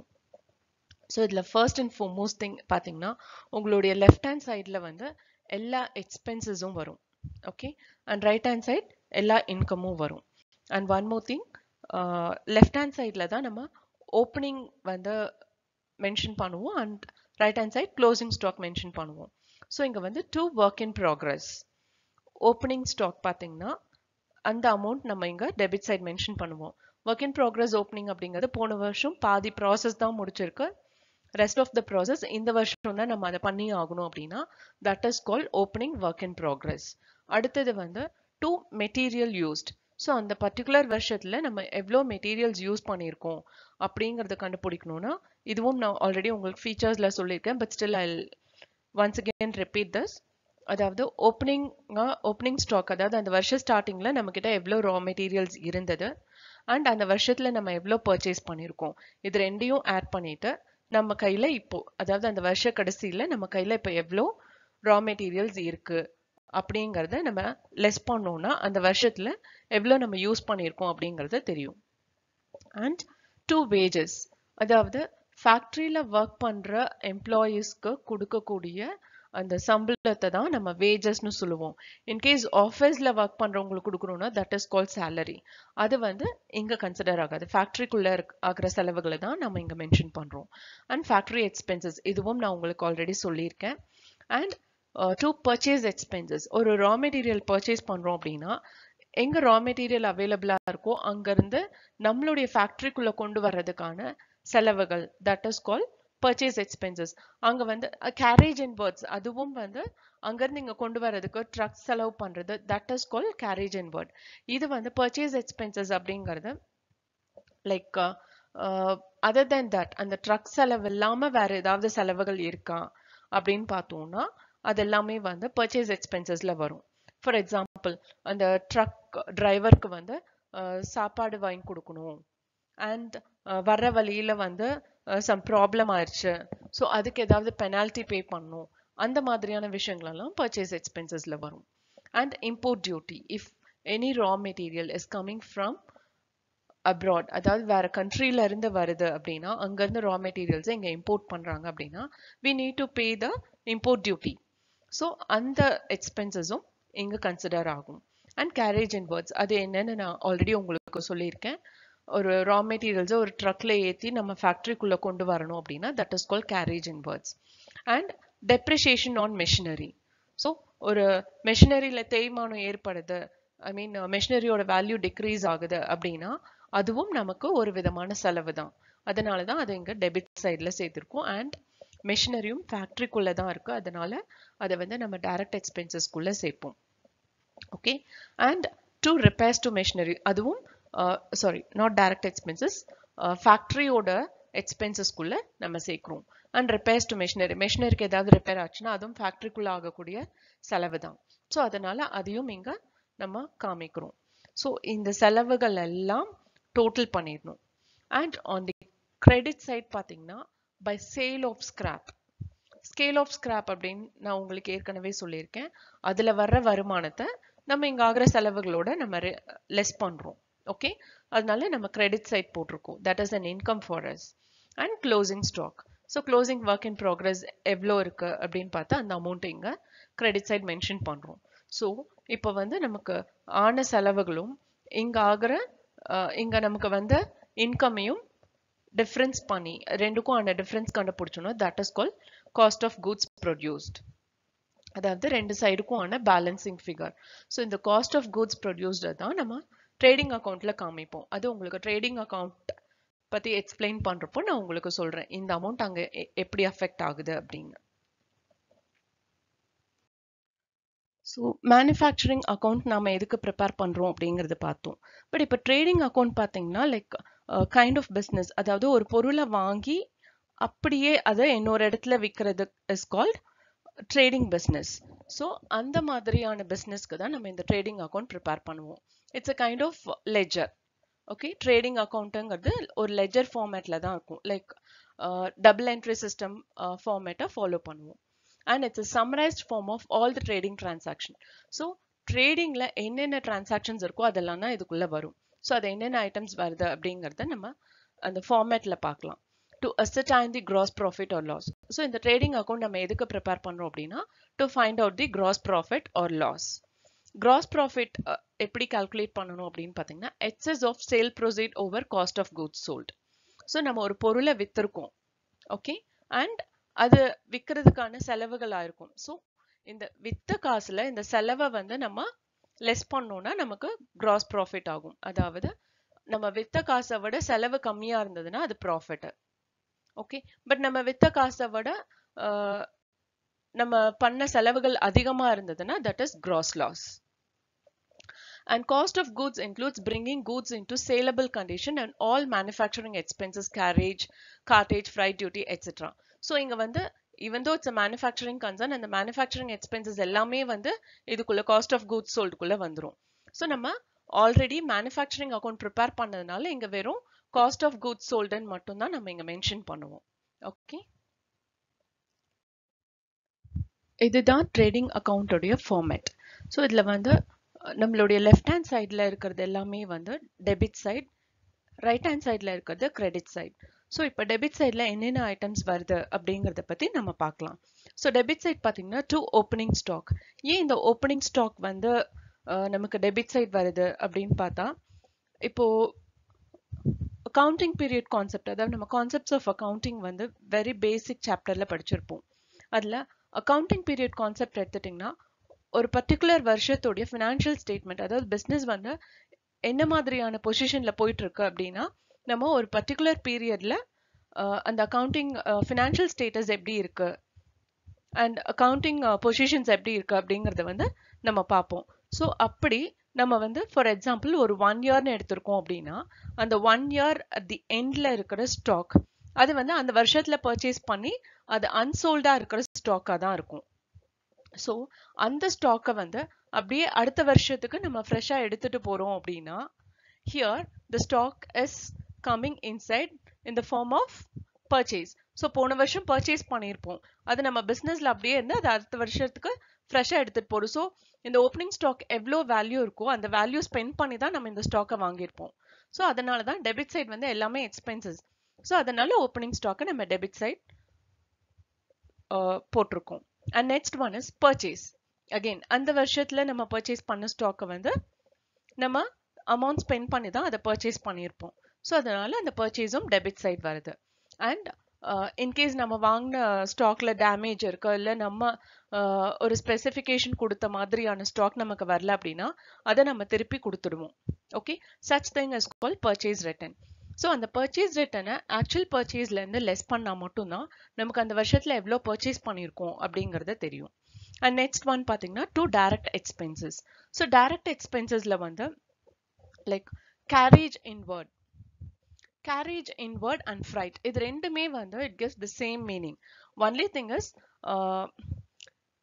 ஸோ இதில் ஃபர்ஸ்ட் அண்ட் ஃபோர்மோஸ்ட் திங் பார்த்தீங்கன்னா உங்களுடைய லெஃப்ட் ஹேண்ட் சைடில் வந்து எல்லா எக்ஸ்பென்சஸும் வரும் okay and right hand side எல்லா இன்கமும் வரும் and one more thing left hand சைடில் தான் நம்ம ஓப்பனிங் வந்து மென்ஷன் பண்ணுவோம் and right hand side closing stock mention பண்ணுவோம் ஸோ இங்கே வந்து to work in progress opening stock பார்த்தீங்கன்னா அந்த அமௌண்ட் நம்ம இங்கே டெபிட் சைட் மென்ஷன் பண்ணுவோம் ஒர்க் இன் ப்ராக்ரஸ் ஓப்பனிங் அப்படிங்கிறது போன வருஷம் பாதி ப்ராசஸ் தான் முடிச்சிருக்கு ரெஸ்ட் ஆஃப் த ப்ராசஸ் இந்த வருஷம் தான் நம்ம அதை பண்ணி ஆகணும் அப்படின்னா that is call opening work in progress அடுத்தது வந்து டூ மெட்டீரியல் யூஸ்ட் ஸோ அந்த பர்டிகுலர் வருஷத்தில் நம்ம எவ்வளோ மெட்டீரியல்ஸ் யூஸ் பண்ணியிருக்கோம் அப்படிங்கிறத கண்டுபிடிக்கணும்னா இதுவும் நான் ஆல்ரெடி உங்களுக்கு ஃபீச்சர்ஸில் சொல்லியிருக்கேன் but still I once again repeat தஸ் அதாவது ஓப்பனிங்காக ஓப்பனிங் ஸ்டாக் அதாவது அந்த வருஷம் ஸ்டார்டிங்கில் நம்மக்கிட்ட எவ்வளோ ரா மெட்டீரியல்ஸ் இருந்தது அண்ட் அந்த வருஷத்தில் நம்ம எவ்வளோ பர்ச்சேஸ் பண்ணியிருக்கோம் இது ரெண்டையும் ஆட் பண்ணிட்டு நம்ம கையில் இப்போ அதாவது அந்த வருஷ கடைசியில் நம்ம கையில் இப்போ எவ்வளோ ரா மெட்டீரியல்ஸ் இருக்கு அப்படிங்கிறத நம்ம லெஸ் பண்ணோம்னா அந்த வருஷத்தில் எவ்வளோ நம்ம யூஸ் பண்ணியிருக்கோம் அப்படிங்கிறது தெரியும் அண்ட் டூ வேஜஸ் அதாவது ஃபேக்ட்ரியில் ஒர்க் பண்ணுற எம்ப்ளாயீஸ்க்கு கொடுக்கக்கூடிய அந்த சம்பளத்தை தான் நம்ம வேஜஸ்னு சொல்லுவோம் இன்கேஸ் ஆஃபீஸில் ஒர்க் பண்ணுறவங்களுக்கு கொடுக்குறோம்னா தட் இஸ் கால் சேலரி அது வந்து இங்கே கன்சிடர் ஆகாது ஃபேக்ட்ரிக்குள்ளே ஆகிற செலவுகளை தான் நம்ம இங்கே மென்ஷன் பண்ணுறோம் அண்ட் ஃபேக்ட்ரி எக்ஸ்பென்சஸ் இதுவும் நான் உங்களுக்கு ஆல்ரெடி சொல்லியிருக்கேன் அண்ட் டூ பர்ச்சேஸ் எக்ஸ்பென்சஸ் ஒரு ரா மெட்டீரியல் பர்ச்சேஸ் பண்ணுறோம் அப்படின்னா எங்கே ரா மெட்டீரியல் அவைலபிளாக இருக்கோ அங்கேருந்து நம்மளுடைய ஃபேக்ட்ரிக்குள்ளே கொண்டு வர்றதுக்கான செலவுகள் that is call purchase expenses அங்கே வந்து கேரேஜ் அண்ட் பேர்ட்ஸ் அதுவும் வந்து அங்கேருந்து இங்கே கொண்டு வர்றதுக்கு ட்ரக் செலவு பண்ணுறது that is call carriage and freight இது வந்து பர்ச்சேஸ் எக்ஸ்பென்சஸ் அப்படிங்கிறது லைக் அதர் தென் தட் அந்த ட்ரக் செலவு இல்லாமல் வேற ஏதாவது செலவுகள் இருக்கா அப்படின்னு பார்த்தோம்னா அது எல்லாமே வந்து பர்ச்சேஸ் எக்ஸ்பென்சஸ்ல வரும் ஃபார் எக்ஸாம்பிள் அந்த ட்ரக் டிரைவருக்கு வந்து சாப்பாடு வாங்கி கொடுக்கணும் அண்ட் வர்ற வழியில வந்து சம் ப்ராப்ளம் ஆயிடுச்சு ஸோ அதுக்கு ஏதாவது பெனால்ட்டி பே பண்ணணும் அந்த மாதிரியான விஷயங்கள் எல்லாம் பர்ச்சேஸ் எக்ஸ்பென்சஸ்ல வரும் and import duty if any raw material is coming from abroad அதாவது வேற கண்ட்ரில இருந்து வருது அப்படின்னா அங்கிருந்து ரா மெட்டீரியல்ஸ் இங்க இம்போர்ட் பண்றாங்க அப்படின்னா we need to pay the import duty so அந்த எக்ஸ்பென்சஸும் இங்க கன்சிடர் ஆகும் அண்ட் கேரேஜ் அண்ட் வேர்ட்ஸ் அது என்னன்னு நான் ஆல்ரெடி உங்களுக்கு சொல்லியிருக்கேன் ஒரு ரா மெட்டீரியல்ஸை ஒரு ட்ரக்ல ஏற்றி நம்ம ஃபேக்ட்ரிக்குள்ள கொண்டு வரணும் அப்படின்னா that is call carriage and wards and depreciation on machinery so ஒரு மெஷினரியில தேய்மானம் ஏற்படுது ஐ மீன் மெஷினரியோட வேல்யூ டிக்ரீஸ் ஆகுது அப்படின்னா அதுவும் நமக்கு ஒரு விதமான செலவு தான் அதனால தான் அது இங்க டெபிட் சைடில் சேர்த்திருக்கோம் அண்ட் மெஷினரியும் ஃபேக்ட்ரிக்குள்ள தான் இருக்கு அதனால அதை வந்து நம்ம டைரக்ட் எக்ஸ்பென்சஸ்க்குள்ள சேர்ப்போம் okay and to repairs to machinery அதுவும் சாரி நாட் டைரக்ட் எக்ஸ்பென்சஸ் ஃபேக்ட்ரியோட எக்ஸ்பென்சஸ்க்குள்ள நம்ம சேர்க்கிறோம் அண்ட் ரிப்பேர்ஸ் டு மெஷினரி மெஷினரிக்கு ஏதாவது ரிப்பேர் ஆச்சுன்னா அதுவும் ஃபேக்ட்ரிக்குள்ள ஆகக்கூடிய செலவு தான் ஸோ அதனால அதையும் இங்க நம்ம காமிக்கிறோம் ஸோ இந்த செலவுகள் எல்லாம் டோட்டல் பண்ணிடணும் and on the credit side பார்த்தீங்கன்னா by sale of scrap scale of scrap அப்படின்னு நான் உங்களுக்கு ஏற்கனவே சொல்லியிருக்கேன் அதில் வர்ற வருமானத்தை நம்ம இங்கே ஆகிற செலவுகளோட நம்ம லெஸ் பண்ணுறோம் ஓகே அதனால நம்ம கிரெடிட் சைட் போட்டிருக்கோம் that is an income for us and closing stock so closing work in progress எவ்வளோ இருக்கு அப்படின்னு பார்த்தா அந்த அமௌண்ட் இங்கே கிரெடிட் சைட் மென்ஷன் பண்ணுறோம் ஸோ இப்போ வந்து நமக்கு ஆன செலவுகளும் இங்கே ஆகிற இங்கே நமக்கு வந்து இன்கமையும் டிஃப்ரென்ஸ் பண்ணி ரெண்டுக்கும் ஆன டிஃப்ரென்ஸ் கண்டுபிடிச்சோன்னா that is call cost of goods produced அதாவது ரெண்டு சைடுக்கும் ஆன பேலன்சிங் ஃபிகர் ஸோ இந்த காஸ்ட் ஆஃப் குட்ஸ் ப்ரொடியூஸ்டை தான் நம்ம ட்ரேடிங் அக்கௌண்ட்ல காமிப்போம் அது உங்களுக்கு ட்ரேடிங் அக்கௌண்ட் பத்தி எக்ஸ்பிளைன் பண்றப்போ நான் உங்களுக்கு சொல்றேன் இந்த அமௌண்ட் அங்க எப்படி அஃபெக்ட் ஆகுது அப்படின்னு ஸோ மேனுஃபேக்சரிங் அக்கௌண்ட் நாம எதுக்கு ப்ரிப்பேர் பண்றோம் அப்படிங்கறத பார்த்தோம் பட் இப்போ ட்ரேடிங் அக்கௌண்ட் பார்த்தீங்கன்னா லைக் கைண்ட் ஆஃப் பிஸ்னஸ் அதாவது ஒரு பொருளை வாங்கி அப்படியே அதை இன்னொரு இடத்துல விற்கிறது is called trading business so அந்த மாதிரியான பிஸ்னஸ்க்கு தான் நம்ம இந்த ட்ரேடிங் அக்கௌண்ட் ப்ரிப்பேர் பண்ணுவோம் it's a kind of ledger okay trading அக்கௌண்ட்டுங்கிறது ஒரு லெஜர் ஃபார்மேட்டில் தான் இருக்கும் லைக் டபுள் என்ட்ரி சிஸ்டம் ஃபார்மேட்டை ஃபாலோ பண்ணுவோம் and it's a summarised form of all the trading transaction so ட்ரேடிங்கில் என்னென்ன டிரான்சாக்ஷன்ஸ் இருக்கோ அதெல்லாம் தான் இதுக்குள்ளே வரும் ஸோ அது என்னென்ன ஐட்டம்ஸ் வருது அப்படிங்கிறத நம்ம அந்த ஃபார்மேட்டில் பார்க்கலாம் to ascertain the gross profit or loss so இந்த ட்ரேடிங் அக்கௌண்ட் நம்ம எதுக்கு ப்ரிப்பேர் பண்ணுறோம் அப்படின்னா to find out the gross profit or loss gross profit எப்படி கால்குலேட் பண்ணணும் அப்படின்னு பார்த்தீங்கன்னா excess of sale proceed over cost of goods sold so நம்ம ஒரு பொருளை வித்திருக்கோம் ஓகே அண்ட் அது விற்கிறதுக்கான செலவுகளாக இருக்கும் ஸோ இந்த வித்த காசுல இந்த செலவை வந்து நம்ம லெஸ் பண்ணோம்னா நமக்கு கிராஸ் ப்ராஃபிட் ஆகும் அதாவது நம்ம வித்த காசை விட செலவு கம்மியா இருந்ததுன்னா அது ப்ராஃபிட் ஓகே பட் நம்ம வித்த காசை விட நம்ம பண்ண செலவுகள் அதிகமா இருந்ததுன்னா that is gross loss and cost of goods includes bringing goods into saleable condition and all manufacturing expenses carriage cartage freight duty etc so இங்க வந்து even though it's a manufacturing concern and the manufacturing expenses எல்லாமே வந்து இதுக்குள்ள cost of goods sold குள்ள வந்துரும் so நம்ம already manufacturing account prepare பண்ணதுனால இங்க வெறும் காஸ்ட் ஆஃப் குட்ஸ் சோல்டுன்னு மட்டும் தான் நம்ம இங்க மென்ஷன் பண்ணுவோம் ஓகே இதுதான் ட்ரேடிங் அக்கௌண்ட்டோடைய ஃபார்மேட் ஸோ இதுல வந்து நம்மளுடைய லெஃப்ட் ஹேண்ட் சைடில் இருக்கிறது எல்லாமே வந்து டெபிட் சைட் ரைட் ஹேண்ட் சைடில் இருக்கிறது கிரெடிட் சைட் ஸோ இப்போ டெபிட் சைடில் என்னென்ன ஐட்டம்ஸ் வருது அப்படிங்கிறத பற்றி நம்ம பார்க்கலாம் ஸோ டெபிட் சைட் பார்த்தீங்கன்னா டூ ஓப்பனிங் ஸ்டாக் ஏன் இந்த ஓப்பனிங் ஸ்டாக் வந்து நமக்கு டெபிட் சைட் வருது அப்படின்னு பார்த்தா இப்போ அக்கவுண்டிங் பீரியட் கான்செப்ட் அதாவது நம்ம கான்செப்ட்ஸ் ஆஃப் அக்கவுண்டிங் வந்து வெரி பேசிக் சாப்டரில் படிச்சிருப்போம் அதில் அக்கவுண்டிங் பீரியட் கான்செப்ட் எடுத்துட்டிங்கன்னா ஒரு பர்டிகுலர் வருஷத்துடைய ஃபினான்ஷியல் ஸ்டேட்மெண்ட் அதாவது பிஸ்னஸ் வந்து என்ன மாதிரியான பொசிஷன்ல போயிட்டு இருக்கு அப்படின்னா நம்ம ஒரு பர்டிகுலர் பீரியட்ல அந்த அக்கவுண்டிங் ஃபினான்ஷியல் ஸ்டேட்டஸ் எப்படி இருக்கு அண்ட் அக்கவுண்டிங் பொசிஷன்ஸ் எப்படி இருக்கு அப்படிங்கறத வந்து நம்ம பார்ப்போம் ஸோ அப்படி நம்ம வந்து ஃபார் எக்ஸாம்பிள் ஒரு ஒன் இயர்னு எடுத்திருக்கோம் அப்படின்னா அந்த ஒன் இயர் அட் தி எண்ட்ல இருக்கிற ஸ்டாக் அது வந்து அந்த வருஷத்துல பர்ச்சேஸ் பண்ணி அது அன்சோல்டா இருக்கிற ஸ்டாக்காக தான் இருக்கும் ஸோ அந்த ஸ்டாக்கை வந்து அப்படியே அடுத்த வருஷத்துக்கு நம்ம ஃப்ரெஷ்ஷாக எடுத்துட்டு போறோம் அப்படின்னா here the stock is coming inside in the form of purchase so போன வருஷம் பர்ச்சேஸ் பண்ணியிருப்போம் அது நம்ம பிஸ்னஸ்ல அப்படியே இருந்து அது அடுத்த வருஷத்துக்கு ஃப்ரெஷ்ஷாக எடுத்துட்டு போறோம் ஸோ இந்த ஓப்பனிங் ஸ்டாக் எவ்வளோ வேல்யூ இருக்கோ அந்த வேல்யூ ஸ்பெண்ட் பண்ணி தான் நம்ம இந்த ஸ்டாக்கை வாங்கியிருப்போம் ஸோ அதனால தான் டெபிட் சைட் வந்து எல்லாமே எக்ஸ்பென்சஸ் ஸோ அதனால ஓப்பனிங் ஸ்டாக்கை நம்ம டெபிட் சைட் போட்டிருக்கோம் and next one is purchase again அந்த வருஷத்துல நம்ம பர்ச்சேஸ் பண்ண ஸ்டாக்கை வந்து நம்ம அமௌண்ட் ஸ்பெண்ட் பண்ணி தான் அதை பர்ச்சேஸ் பண்ணியிருப்போம் ஸோ அதனால அந்த பர்ச்சேஸும் டெபிட் சைட் வருது அண்ட் இன்கேஸ் நம்ம வாங்கின ஸ்டாக்ல டேமேஜ் இருக்கு இல்லை நம்ம ஒரு ஸ்பெசிஃபிகேஷன் கொடுத்த மாதிரியான ஸ்டாக் நமக்கு வரல அப்படின்னா அதை நம்ம திருப்பி கொடுத்துடுவோம் okay such thing is call purchase return so அந்த பர்ச்சேஸ் ரிட்டனை ஆக்சுவல் பர்ச்சேஸ்லேருந்து லெஸ் பண்ணால் மட்டும்தான் நமக்கு அந்த வருஷத்தில் எவ்வளோ பர்ச்சேஸ் பண்ணியிருக்கோம் அப்படிங்கிறது தெரியும் அண்ட் நெக்ஸ்ட் ஒன் பார்த்தீங்கன்னா to direct expenses so direct எக்ஸ்பென்சஸில் வந்து like carriage inward carriage inward and freight இது ரெண்டுமே வந்து it gives the same meaning only thing is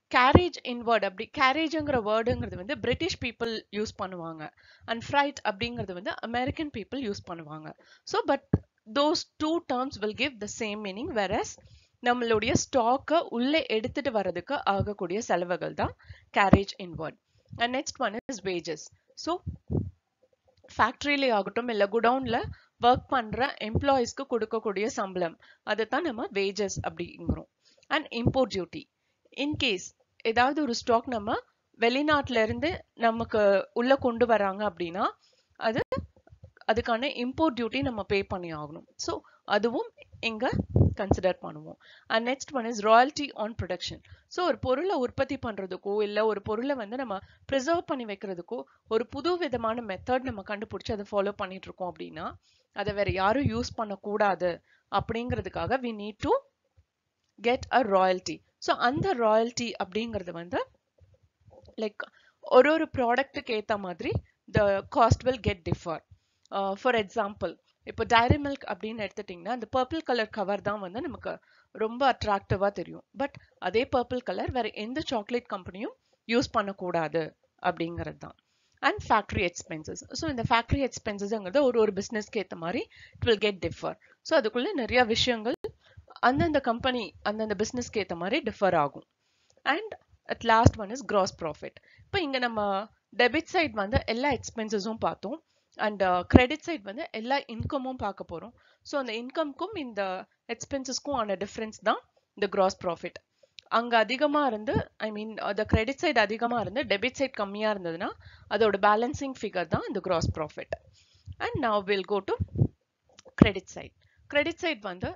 carriage inward அப்படி கேரேஜுங்கிற வேர்டுங்கிறது வந்து பிரிட்டிஷ் பீப்புள் யூஸ் பண்ணுவாங்க அண்ட் ஃப்ரைட் அப்படிங்கிறது வந்து அமெரிக்கன் பீப்புள் யூஸ் பண்ணுவாங்க so but those two terms will give the same meaning வெரஸ் நம்மளுடைய ஸ்டாக்கை உள்ளே எடுத்துட்டு வர்றதுக்கு ஆகக்கூடிய செலவுகள் தான் garage inward and next one is wages so ஃபேக்ட்ரியிலே ஆகட்டும் இல்லை குடவுனில் ஒர்க் பண்ணுற எம்ப்ளாயீஸ்க்கு கொடுக்கக்கூடிய சம்பளம் அதை தான் நம்ம வேஜஸ் அப்படிங்கிறோம் அண்ட் இம்போர்ட் டியூட்டி இன்கேஸ் ஏதாவது ஒரு ஸ்டாக் நம்ம வெளிநாட்டுல இருந்து நமக்கு உள்ள கொண்டு வராங்க அப்படின்னா அது அதுக்கான இம்போர்ட் டியூட்டி நம்ம பே பண்ணி ஆகணும் ஸோ அதுவும் இங்க கன்சிடர் பண்ணுவோம் and next one is royalty on production so ஒரு பொருளை உற்பத்தி பண்றதுக்கோ இல்லை ஒரு பொருளை வந்து நம்ம ப்ரிசர்வ் பண்ணி வைக்கிறதுக்கோ ஒரு புது விதமான மெத்தட் நம்ம கண்டுபிடிச்சி அதை ஃபாலோ பண்ணிட்டு இருக்கோம் அப்படின்னா அதை வேற யாரும் யூஸ் பண்ணக்கூடாது அப்படிங்கிறதுக்காக we need to get a royalty so அந்த ராயல்டி அப்படிங்கிறது வந்து லைக் ஒரு ஒரு ப்ராடக்ட்டுக்கு ஏற்ற மாதிரி the cost will get differ for example இப்போ டைரி மில்க் அப்படின்னு எடுத்துட்டிங்கன்னா அந்த பர்பிள் கலர் கவர் தான் வந்து நமக்கு ரொம்ப அட்ராக்டிவாக தெரியும் பட் அதே பர்பிள் கலர் வேற எந்த சாக்லேட் கம்பெனியும் யூஸ் பண்ணக்கூடாது அப்படிங்கிறது தான் அண்ட் ஃபேக்ட்ரி எக்ஸ்பென்சஸ் ஸோ இந்த ஃபேக்ட்ரி எக்ஸ்பென்சஸ்ங்கிறது ஒரு ஒரு பிஸ்னஸ்க்கு ஏற்ற மாதிரி it will get differ so அதுக்குள்ளே நிறைய விஷயங்கள் அந்தந்த கம்பெனி அந்தந்த பிஸ்னஸ்க்கு ஏற்ற மாதிரி டிஃபர் ஆகும் and at last one is gross profit இப்போ இங்கே நம்ம டெபிட் சைட் வந்து எல்லா எக்ஸ்பென்சஸும் பார்த்தோம் அண்ட் கிரெடிட் சைட் வந்து எல்லா இன்கமும் பார்க்க போகிறோம் ஸோ அந்த இன்கம்க்கும் இந்த எக்ஸ்பென்சஸ்க்கும் ஆன டிஃப்ரென்ஸ் தான் இந்த கிராஸ் ப்ராஃபிட் அங்கே அதிகமாக இருந்து ஐ மீன் அந்த கிரெடிட் சைட் அதிகமாக இருந்து டெபிட் சைட் கம்மியாக இருந்ததுன்னா அதோட பேலன்சிங் ஃபிகர் தான் இந்த gross profit and now will go to credit side credit side வந்து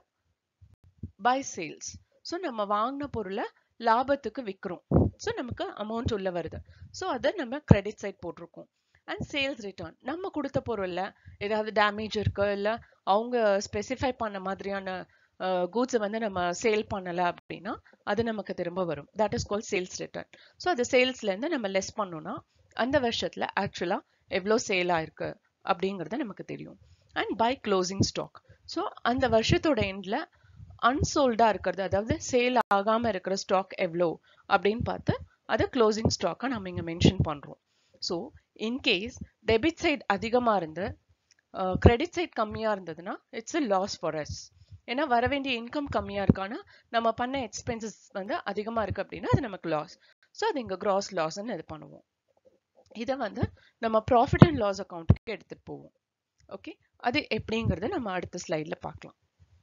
பை சேல்ஸ் ஸோ நம்ம வாங்கின பொருளை லாபத்துக்கு விற்கிறோம் ஸோ நமக்கு அமௌண்ட் உள்ள வருது ஸோ அதை நம்ம கிரெடிட் சைட் போட்டிருக்கோம் அண்ட் சேல்ஸ் ரிட்டர்ன் நம்ம கொடுத்த பொருளில் ஏதாவது டேமேஜ் இருக்கு இல்லை அவங்க ஸ்பெசிஃபை பண்ண மாதிரியான கூட்ஸை வந்து நம்ம சேல் பண்ணலை அப்படின்னா அது நமக்கு திரும்ப வரும் that is call sales return so அது சேல்ஸ்லேருந்து நம்ம லெஸ் பண்ணோம்னா அந்த வருஷத்தில் ஆக்சுவலாக எவ்வளோ சேல் ஆயிருக்கு அப்படிங்கிறது நமக்கு தெரியும் and by closing stock so அந்த வருஷத்தோட எண்டில் அன்சோல்டாக இருக்கிறது அதாவது சேல் ஆகாமல் இருக்கிற ஸ்டாக் எவ்வளோ அப்படின்னு பார்த்து அதை க்ளோசிங் ஸ்டாக்காக நம்ம இங்கே மென்ஷன் பண்ணுறோம் ஸோ இன்கேஸ் டெபிட் சைட் அதிகமாக இருந்து கிரெடிட் சைட் கம்மியாக இருந்ததுன்னா it's a loss for us ஏன்னா வர வேண்டிய இன்கம் கம்மியாக இருக்கானா நம்ம பண்ண எக்ஸ்பென்சஸ் வந்து அதிகமாக இருக்குது அப்படின்னா அது நமக்கு லாஸ் ஸோ அது இங்கே கிராஸ் லாஸ்ன்னு இது பண்ணுவோம் இதை வந்து நம்ம ப்ராஃபிட் அண்ட் லாஸ் அக்கௌண்ட்டுக்கு எடுத்துகிட்டு போவோம் ஓகே அது எப்படிங்கிறத நம்ம அடுத்த ஸ்லைடில் பார்க்கலாம்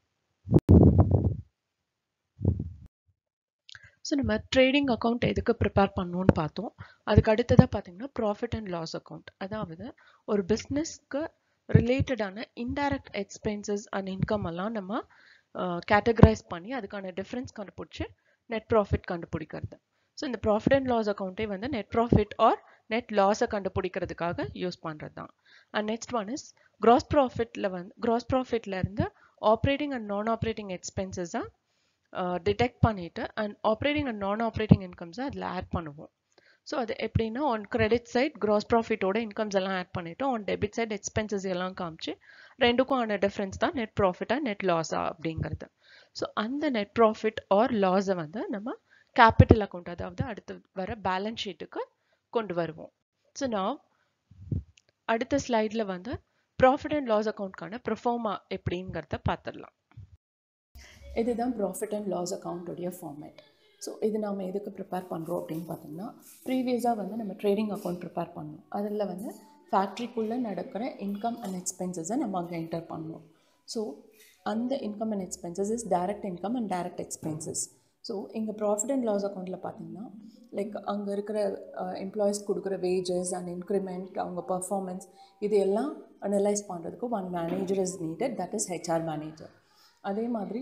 ஸோ நம்ம ட்ரேடிங் அக்கௌண்ட் எதுக்கு ப்ரிப்பேர் பண்ணணும்னு பார்த்தோம் அதுக்கு அடுத்ததாக பார்த்தீங்கன்னா ப்ராஃபிட் அண்ட் லாஸ் அக்கௌண்ட் அதாவது ஒரு பிஸ்னஸ்க்கு ரிலேட்டடான இன்டைரக்ட் எக்ஸ்பென்சஸ் அண்ட் இன்கம் எல்லாம் நம்ம கேட்டகரைஸ் பண்ணி அதுக்கான டிஃப்ரென்ஸ் கண்டுபிடிச்சி நெட் ப்ராஃபிட் கண்டுபிடிக்கிறது ஸோ இந்த ப்ராஃபிட் அண்ட் லாஸ் அக்கௌண்ட்டே வந்து நெட் ப்ராஃபிட் ஆர் நெட் லாஸை கண்டுபிடிக்கிறதுக்காக யூஸ் பண்ணுறது தான் and next one is gross ப்ராஃபிட்டில் வந்து கிராஸ் ப்ராஃபிட்ல இருந்து ஆப்ரேட்டிங் அண்ட் நான் ஆப்ரேட்டிங் எக்ஸ்பென்சஸை டிடெக்ட் பண்ணிவிட்டு and operating and non operating இன்கம்ஸை அதில் ஆட் பண்ணுவோம் ஸோ அது எப்படின்னா ஆன் கிரெடிட் சைட் கிராஸ் ப்ராஃபிட்டோட இன்கம்ஸ் எல்லாம் ஆட் பண்ணிவிட்டு ஆன் டெபிட் சைட் எக்ஸ்பென்சஸ் எல்லாம் காமிச்சு ரெண்டுக்கும் ஆன டிஃப்ரென்ஸ் தான் நெட் ப்ராஃபிட்டா நெட் லாஸா அப்படிங்கிறது ஸோ அந்த நெட் ப்ராஃபிட் ஆர் லாஸை வந்து நம்ம கேபிட்டல் அக்கௌண்ட் அதாவது அடுத்து வர பேலன்ஸ் ஷீட்டுக்கு கொண்டு வருவோம் ஸோ நான் அடுத்த ஸ்லைடில் வந்து ப்ராஃபிட் அண்ட் லாஸ் அக்கௌண்ட்கான ப்ரொஃபார்மா எப்படிங்கிறத பார்த்துடலாம் இதுதான் ப்ராஃபிட் அண்ட் லாஸ் அக்கௌண்ட்டுடைய ஃபார்மேட் ஸோ இது நாம் எதுக்கு ப்ரிப்பேர் பண்ணுறோம் அப்படின்னு பார்த்தீங்கன்னா ப்ரீவியஸாக வந்து நம்ம ட்ரேடிங் அக்கௌண்ட் ப்ரிப்பேர் பண்ணோம் அதில் வந்து ஃபேக்ட்ரிக்குள்ளே நடக்கிற இன்கம் அண்ட் எக்ஸ்பென்சஸை நம்ம அங்கே என்டர் பண்ணோம் ஸோ அந்த income and expenses is direct income and direct expenses so இங்கே ப்ராஃபிட் அண்ட் லாஸ் அக்கௌண்ட்டில் பார்த்தீங்கன்னா லைக் அங்கே இருக்கிற எம்ப்ளாயீஸ் கொடுக்குற வேஜஸ் அண்ட் இன்க்ரிமெண்ட் அவங்க பர்ஃபார்மன்ஸ் இது எல்லாம் அனலைஸ் பண்ணுறதுக்கு one manager is needed that is HR manager அதே மாதிரி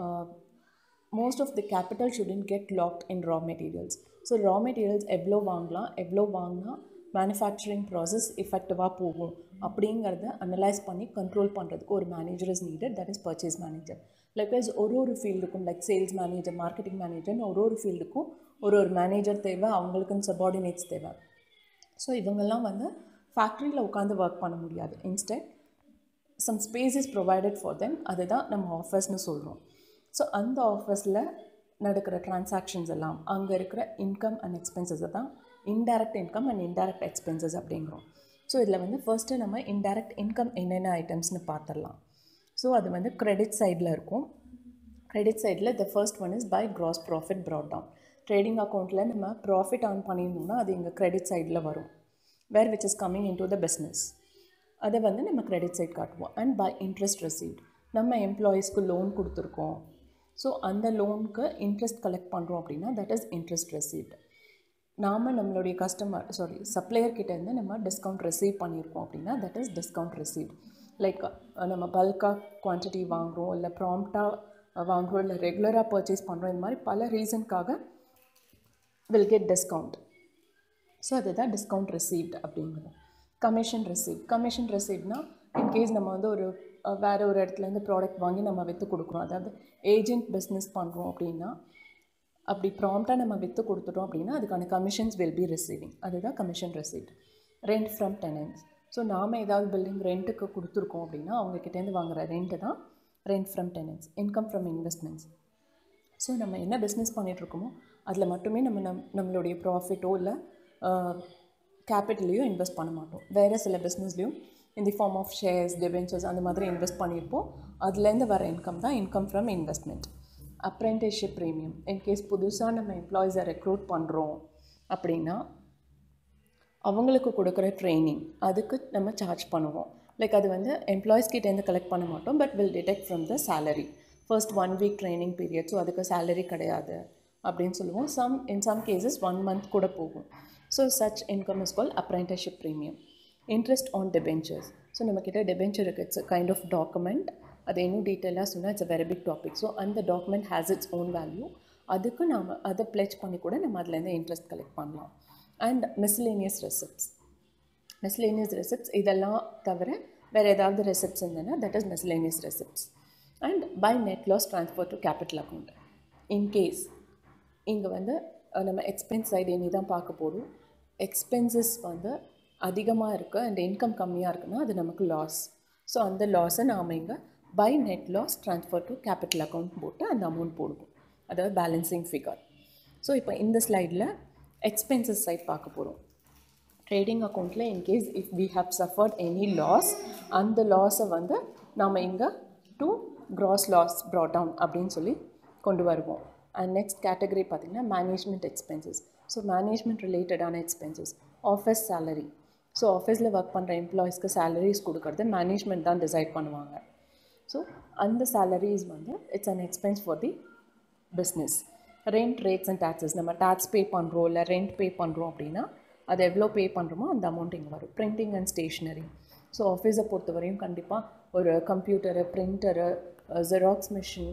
most of the capital shouldn't get locked in raw materials so raw materials எவ்வளோ வாங்கலாம் எவ்வளோ வாங்கினா மேனுஃபேக்சரிங் ப்ராசஸ் எஃபெக்டிவாக போகும் அப்படிங்கிறத அனலைஸ் பண்ணி கண்ட்ரோல் பண்ணுறதுக்கு ஒரு manager is needed that is purchase manager likewise ஒரு ஒரு ஃபீல்டுக்கும் லைக் சேல்ஸ் மேனேஜர் மார்க்கெட்டிங் மேனேஜர்னு ஒரு ஒரு ஃபீல்டுக்கும் ஒரு ஒரு மேனேஜர் தேவை அவங்களுக்குன்னு சபார்டினேட்ஸ் தேவை ஸோ இவங்கெல்லாம் வந்து ஃபேக்ட்ரியில் உட்காந்து ஒர்க் பண்ண முடியாது instead some space is provided for them அதுதான் நம்ம ஆஃபர்ஸ்னு சொல்கிறோம் ஸோ அந்த ஆஃபர்ஸில் நடக்கிற டிரான்சாக்ஷன்ஸ் எல்லாம் அங்கே இருக்கிற இன்கம் அண்ட் எக்ஸ்பென்சஸை தான் indirect income and indirect expenses அப்படிங்கிறோம் ஸோ இதில் வந்து ஃபர்ஸ்ட்டு நம்ம இன்டைரக்ட் இன்கம் என்னென்ன ஐட்டம்ஸ்னு பார்த்துடலாம் ஸோ அது வந்து கிரெடிட் சைடில் இருக்கும் கிரெடிட் சைடில் the first one is by gross profit brought down trading அக்கௌண்ட்டில் நம்ம ப்ராஃபிட் ஆன் பண்ணியிருந்தோம்னா அது எங்கள் கிரெடிட் சைடில் வரும் where which is coming in to the business அதை வந்து நம்ம கிரெடிட் சைட் காட்டுவோம் அண்ட் பை இன்ட்ரெஸ்ட் ரிசீவ்ட் நம்ம எம்ப்ளாயீஸ்க்கு லோன் கொடுத்துருக்கோம் ஸோ அந்த லோனுக்கு இன்ட்ரெஸ்ட் கலெக்ட் பண்ணுறோம் அப்படின்னா தட் இஸ் இன்ட்ரெஸ்ட் ரிசீவ்ட் நாம் நம்மளுடைய கஸ்டமர் சாரி சப்ளையர் கிட்டேருந்து நம்ம டிஸ்கவுண்ட் ரிசீவ் பண்ணியிருக்கோம் அப்படின்னா that is discount received like நம்ம பல்காக குவான்டிட்டி வாங்குகிறோம் இல்லை ப்ராம்ப்டாக வாங்குகிறோம் இல்லை ரெகுலராக பர்ச்சேஸ் பண்ணுறோம் இந்த மாதிரி பல ரீசனுக்காக வில் கெட் டிஸ்கவுண்ட் ஸோ அதுதான் டிஸ்கவுண்ட் ரிசீவ்ட் அப்படிங்கிறது கமிஷன் ரிசீவ் கமிஷன் ரிசீவ்னா இன்கேஸ் நம்ம வந்து ஒரு வேறு ஒரு இடத்துலேருந்து ப்ராடக்ட் வாங்கி நம்ம விற்று கொடுக்குறோம் அதாவது ஏஜென்ட் பிஸ்னஸ் பண்ணுறோம் அப்படின்னா அப்படி ப்ராம்ப்டாக நம்ம விற்று கொடுத்துட்டோம் அப்படின்னா அதுக்கான கமிஷன்ஸ் வில் பி ரிசீவிங் அதுதான் commission received rent from tenants so நாம் ஏதாவது பில்டிங் ரெண்ட்டுக்கு கொடுத்துருக்கோம் அப்படின்னா அவங்கக்கிட்டேருந்து வாங்குற ரெண்ட்டு தான் rent from tenants income from investments so நம்ம என்ன பிஸ்னஸ் பண்ணிகிட்ருக்கோமோ அதில் மட்டுமே நம்ம நம் நம்மளுடைய ப்ராஃபிட்டோ இல்லை கேபிட்டலையும் இன்வெஸ்ட் பண்ண மாட்டோம் வேறு சில பிஸ்னஸ்லேயும் in the form of shares debentures அந்த மாதிரி இன்வெஸ்ட் பண்ணியிருப்போம் அதுலேருந்து வர இன்கம் தான் income from investment apprenticeship premium in case புதுசாக நம்ம எம்ப்ளாயீஸை ரெக்ரூட் பண்ணுறோம் அப்படின்னா அவங்களுக்கு கொடுக்குற ட்ரைனிங் அதுக்கு நம்ம சார்ஜ் பண்ணுவோம் லைக் அது வந்து எம்ப்ளாயீஸ் கிட்டேருந்து கலெக்ட் பண்ண மாட்டோம் but will detect from the salary first one week training period so அதுக்கு சேலரி கிடையாது அப்படின்னு சொல்லுவோம் some in some cases one month கூட போகும் so such income is call apprenticeship premium interest on debentures so நம்மக்கிட்ட debenture இருக்குது it's kind of document அது இன்னும் டீட்டெயிலாக சொன்னால் it's a very big topic so அந்த document has its own value அதுக்கு நாம் அதை ப்ளெச் பண்ணி கூட நம்ம அதுலேருந்து இன்ட்ரெஸ்ட் கலெக்ட் பண்ணலாம் and miscellaneous receipts miscellaneous receipts இதெல்லாம் தவிர வேறு ஏதாவது ரெசிப்ட்ஸ் இருந்ததுன்னா that is miscellaneous receipts and by net loss transfer to capital account in case இங்கே வந்து நம்ம எக்ஸ்பென்ஸ் சைடு இனி தான் பார்க்க போகிறோம் எக்ஸ்பென்சஸ் வந்து அதிகமாக இருக்குது அண்ட் இன்கம் கம்மியாக இருக்குன்னா அது நமக்கு லாஸ் ஸோ அந்த லாஸை நாம் இங்கே by net loss transfer to capital account போட்டு அந்த அமௌண்ட் போடுவோம் அதாவது பேலன்சிங் ஃபிகர் ஸோ இப்போ இந்த ஸ்லைடில் எக்ஸ்பென்சஸ் சைட் பார்க்க போகிறோம் ட்ரேடிங் அக்கௌண்ட்டில் in case if we have suffered any loss அந்த லாஸை வந்து நாம் இங்கே to gross loss brought down அப்படின்னு சொல்லி கொண்டு வருவோம் அண்ட் நெக்ஸ்ட் கேட்டகரி பார்த்திங்கன்னா மேனேஜ்மெண்ட் எக்ஸ்பென்சஸ் ஸோ மேனேஜ்மெண்ட் ரிலேட்டடான எக்ஸ்பென்சஸ் ஆஃபீஸ் சேலரி ஸோ ஆஃபீஸில் ஒர்க் பண்ணுற எம்ப்ளாயீஸ்க்கு சேலரிஸ் கொடுக்கறது மேனேஜ்மெண்ட் தான் டிசைட் பண்ணுவாங்க ஸோ அந்த சேலரிஸ் வந்து it's an expense for the business rent rates and taxes நம்ம டேக்ஸ் பே பண்ணுறோம் இல்லை ரெண்ட் பே பண்ணுறோம் அப்படின்னா அது எவ்வளோ பே பண்ணுறோமோ அந்த அமௌண்ட் இங்கே வரும் பிரிண்டிங் அண்ட் ஸ்டேஷ்னரி ஸோ ஆஃபீஸை பொறுத்தவரையும் கண்டிப்பாக ஒரு computer printer xerox machine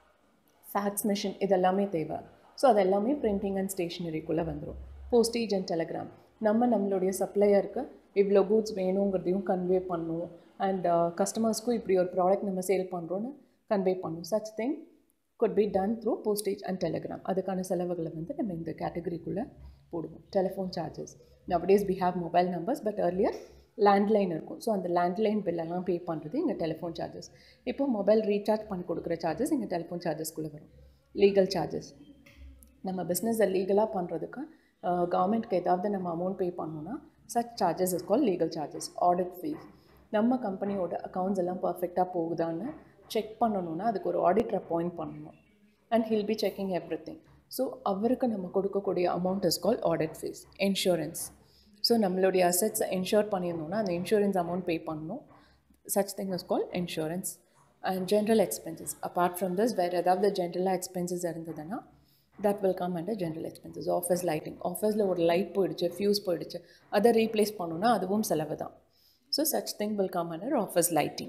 fax machine இதெல்லாமே தேவை ஸோ அது எல்லாமே பிரிண்டிங் அண்ட் ஸ்டேஷ்னரிக்குள்ளே வந்துடும் போஸ்டேஜ் அண்ட் டெலகிராம் நம்ம நம்மளுடைய சப்ளையருக்கு இவ்வளோ கூட்ஸ் வேணுங்கிறதையும் கன்வே பண்ணும் அண்ட் கஸ்டமர்ஸ்க்கும் இப்படி ஒரு ப்ராடக்ட் நம்ம சேல் பண்ணுறோன்னு கன்வே பண்ணும் such thing good be done through postage and telegram அதுக்கான செலவுகளை வந்து நம்ம இந்த கேட்டகரிக்குள்ளே போடுவோம் telephone charges nowadays we have mobile numbers but earlier landline இருக்கும் ஸோ அந்த லேண்ட்லைன் பில்லெல்லாம் பே பண்ணுறது இங்கே டெலிஃபோன் சார்ஜஸ் இப்போ மொபைல் ரீசார்ஜ் பண்ணி கொடுக்குற சார்ஜஸ் இங்கே டெலிஃபோன் சார்ஜஸ்க்குள்ளே வரும் லீகல் சார்ஜஸ் நம்ம பிஸ்னஸை லீகலாக பண்ணுறதுக்கு கவர்மெண்ட்க்கு ஏதாவது நம்ம அமௌண்ட் பே பண்ணோன்னா such charges is call legal charges audit fees நம்ம கம்பெனியோட அக்கௌண்ட்ஸ் எல்லாம் பர்ஃபெக்டாக போகுதான்னு செக் பண்ணணுன்னா அதுக்கு ஒரு ஆடிட்டர் அப்பாயிண்ட் பண்ணணும் and he'll be checking everything so அவருக்கு நம்ம கொடுக்கக்கூடிய amount is call audit fees insurance so நம்மளுடைய அசட்ஸை இன்ஷூர் பண்ணியிருந்தோம்னா அந்த இன்சூரன்ஸ் அமௌண்ட் பே பண்ணணும் such thing is call insurance and general expenses apart from this வேறு ஏதாவது ஜென்ரலாக எக்ஸ்பென்சஸ் இருந்ததுன்னா that will come under general expenses office lighting ஆஃபீஸில் ஒரு லைட் போயிடுச்சு ஃபியூஸ் போயிடுச்சு அதை ரீப்ளேஸ் பண்ணணுன்னா அதுவும் செலவு தான் so such thing will come under office lighting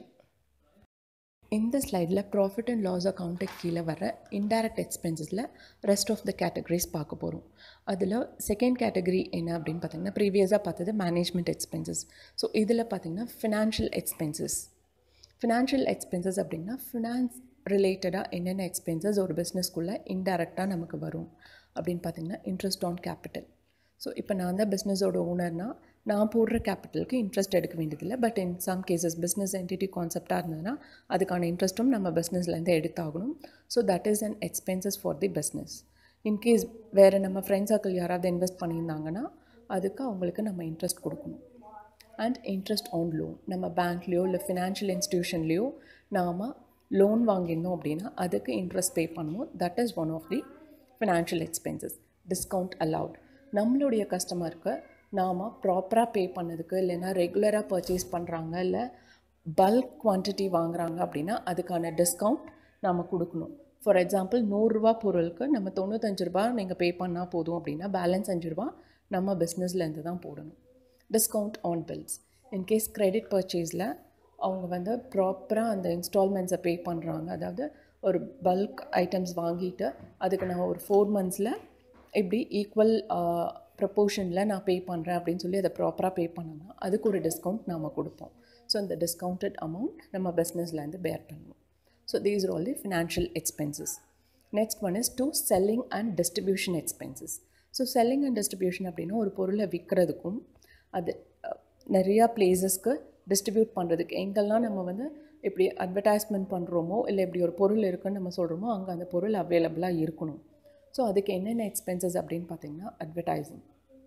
இந்த ஸ்லைடில் ப்ராஃபிட் அண்ட் லாஸ் அக்கௌண்ட்டுக்கு கீழே வர இன்டைரக்ட் எக்ஸ்பென்சஸில் ரெஸ்ட் ஆஃப் த கேட்டகரிஸ் பார்க்க போகிறோம் அதில் செகண்ட் கேட்டகரி என்ன அப்படின்னு பார்த்தீங்கன்னா ப்ரீவியஸாக பார்த்தது மேனேஜ்மெண்ட் எக்ஸ்பென்சஸ் ஸோ இதில் பார்த்தீங்கன்னா ஃபினான்ஷியல் எக்ஸ்பென்சஸ் ஃபினான்ஷியல் எக்ஸ்பென்சஸ் அப்படின்னா ஃபினான்ஸ் ரிலேட்டடாக என்னென்ன எக்ஸ்பென்சஸ் ஒரு பிஸ்னஸ்க்குள்ளே இன்டைரக்டாக நமக்கு வரும் அப்படின்னு பார்த்தீங்கன்னா இன்ட்ரெஸ்ட் ஆன் கேபிட்டல் ஸோ இப்போ நான் தான் பிஸ்னஸோட ஓனர்னால் நான் போடுற கேபிட்டலுக்கு இன்ட்ரெஸ்ட் எடுக்க வேண்டியதில்லை but in some cases business entity கான்செப்டாக இருந்ததுன்னா அதுக்கான இன்ட்ரெஸ்ட்டும் நம்ம பிஸ்னஸ்லேருந்து எடுத்தாகணும் so that is an expenses for the business in case வேறு நம்ம ஃப்ரெண்ட் சர்க்கிள் யாராவது இன்வெஸ்ட் பண்ணியிருந்தாங்கன்னா அதுக்கு அவங்களுக்கு நம்ம இன்ட்ரெஸ்ட் கொடுக்கணும் அண்ட் இன்ட்ரெஸ்ட் ஆன் லோன் நம்ம பேங்க்லேயோ இல்லை ஃபினான்ஷியல் இன்ஸ்டியூஷன்லேயோ நாம் லோன் வாங்கியிருந்தோம் அப்படின்னா அதுக்கு இன்ட்ரெஸ்ட் பே பண்ணுவோம் that is one of the financial expenses discount allowed நம்மளுடைய கஸ்டமருக்கு நாம் ப்ராப்பராக பே பண்ணதுக்கு இல்லைன்னா ரெகுலராக பர்ச்சேஸ் பண்ணுறாங்க இல்லை பல்க் குவான்டிட்டி வாங்குறாங்க அப்படின்னா அதுக்கான டிஸ்கவுண்ட் நாம் கொடுக்கணும் ஃபார் எக்ஸாம்பிள் நூறுரூவா பொருளுக்கு நம்ம தொண்ணூத்தஞ்சு ரூபா நீங்கள் பே பண்ணால் போதும் அப்படின்னா பேலன்ஸ் அஞ்சு ரூபா நம்ம பிஸ்னஸ்லேருந்து தான் போடணும் discount on bills in case credit பர்ச்சேஸில் அவங்க வந்து ப்ராப்பராக அந்த இன்ஸ்டால்மெண்ட்ஸை பே பண்ணுறாங்க அதாவது ஒரு பல்க் ஐட்டம்ஸ் வாங்கிட்டு அதுக்கு நான் ஒரு ஃபோர் மந்த்ஸில் இப்படி ஈக்குவல் ப்ரப்போர்ஷனில் நான் பே பண்ணுறேன் அப்படின்னு சொல்லி அதை ப்ராப்பராக பே பண்ணோம்னா அதுக்கு ஒரு டிஸ்கவுண்ட் நாம் கொடுப்போம் ஸோ அந்த டிஸ்கவுண்டட் அமௌண்ட் நம்ம பிஸ்னஸ்லேருந்து பேர் பண்ணுவோம் so these are all the financial expenses next one is to selling and distribution expenses so selling and distribution அப்படின்னா ஒரு பொருளை விற்கிறதுக்கும் அது நிறையா பிளேசஸ்க்கு டிஸ்ட்ரிபியூட் பண்ணுறதுக்கு எங்கெல்லாம் நம்ம வந்து இப்படி அட்வர்டைஸ்மெண்ட் பண்ணுறோமோ இல்லை இப்படி ஒரு பொருள் இருக்குன்னு நம்ம சொல்கிறோமோ அங்கே அந்த பொருள் அவைலபிளாக இருக்கணும் ஸோ அதுக்கு என்னென்ன எக்ஸ்பென்சஸ் அப்படின்னு பார்த்தீங்கன்னா அட்வர்டைஸிங்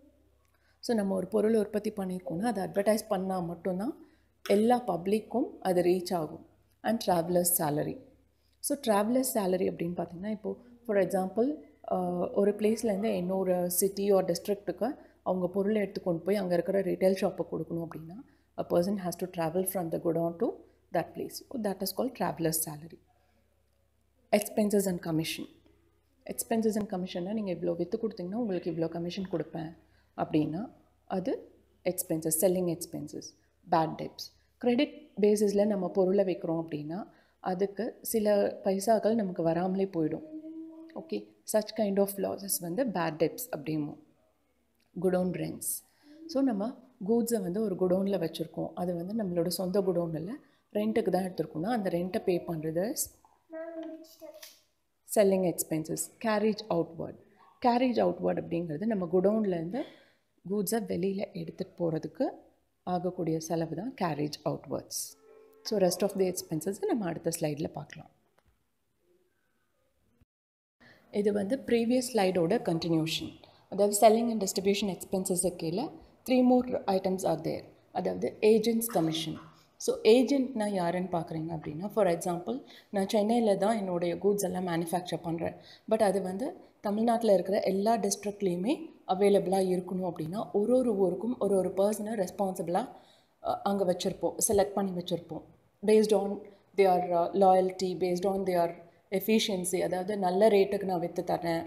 ஸோ நம்ம ஒரு பொருள் உற்பத்தி பண்ணியிருக்கோம்னா அதை அட்வர்டைஸ் பண்ணால் மட்டும்தான் எல்லா பப்ளிக்கும் அது ரீச் ஆகும் and travellers salary so travellers salary அப்படின்னு பார்த்தீங்கன்னா இப்போது ஃபார் எக்ஸாம்பிள் ஒரு பிளேஸ்லேருந்து இன்னொரு சிட்டி ஒரு டிஸ்ட்ரிக்ட்டுக்கு அவங்க பொருளை எடுத்து கொண்டு போய் அங்கே இருக்கிற ரீட்டைல் ஷாப்பை கொடுக்கணும் அப்படின்னா a person has to travel from the godown to that place that is call travellers salary expenses and commission expenses and கமிஷன்னா நீங்கள் இவ்வளோ விற்று கொடுத்தீங்கன்னா உங்களுக்கு இவ்வளோ கமிஷன் கொடுப்பேன் அப்படின்னா அது expenses selling expenses bad debts credit பேசிஸில் நம்ம பொருளை வைக்கிறோம் அப்படின்னா அதுக்கு சில பைசாக்கள் நமக்கு வராமலே போயிடும் okay such kind of losses வந்து பேட் டெப்ஸ் அப்படிமோ குடோன் ரெண்ட்ஸ் ஸோ நம்ம கூட்ஸை வந்து ஒரு குடோனில் வச்சுருக்கோம் அது வந்து நம்மளோட சொந்த குடோன் இல்லை ரெண்ட்டுக்கு தான் எடுத்துருக்கோம்னா அந்த ரெண்ட்டை பே பண்ணுறது selling expenses carriage outward carriage outward அப்படிங்கிறது நம்ம குடோன்லேருந்து கூட்ஸை வெளியில் எடுத்துகிட்டு போகிறதுக்கு ஆகக்கூடிய செலவு தான் carriage outwards so rest of the expenses நம்ம அடுத்த ஸ்லைடில் பார்க்கலாம் இது வந்து ப்ரீவியஸ் ஸ்லைடோட கண்டினியூஷன் அதாவது செல்லிங் அண்ட் டிஸ்ட்ரிபியூஷன் எக்ஸ்பென்சஸு கீழே three more items are there அதாவது ஏஜென்ட்ஸ் கமிஷன் ஸோ ஏஜென்ட்னா யாருன்னு பார்க்குறீங்க அப்படின்னா ஃபார் எக்ஸாம்பிள் நான் சென்னையில் தான் என்னுடைய கூட்ஸ் எல்லாம் மேனுஃபேக்சர் பண்ணுறேன் பட் அது வந்து தமிழ்நாட்டில் இருக்கிற எல்லா டிஸ்ட்ரிக்ட்லேயுமே அவைலபிளாக இருக்கணும் அப்படின்னா ஒரு ஒரு ஊருக்கும் ஒரு ஒரு பர்சனை ரெஸ்பான்சிபிளாக அங்கே வச்சுருப்போம் செலக்ட் பண்ணி வச்சுருப்போம் based on their loyalty based on their efficiency அதாவது நல்ல ரேட்டுக்கு நான் விற்று தரேன்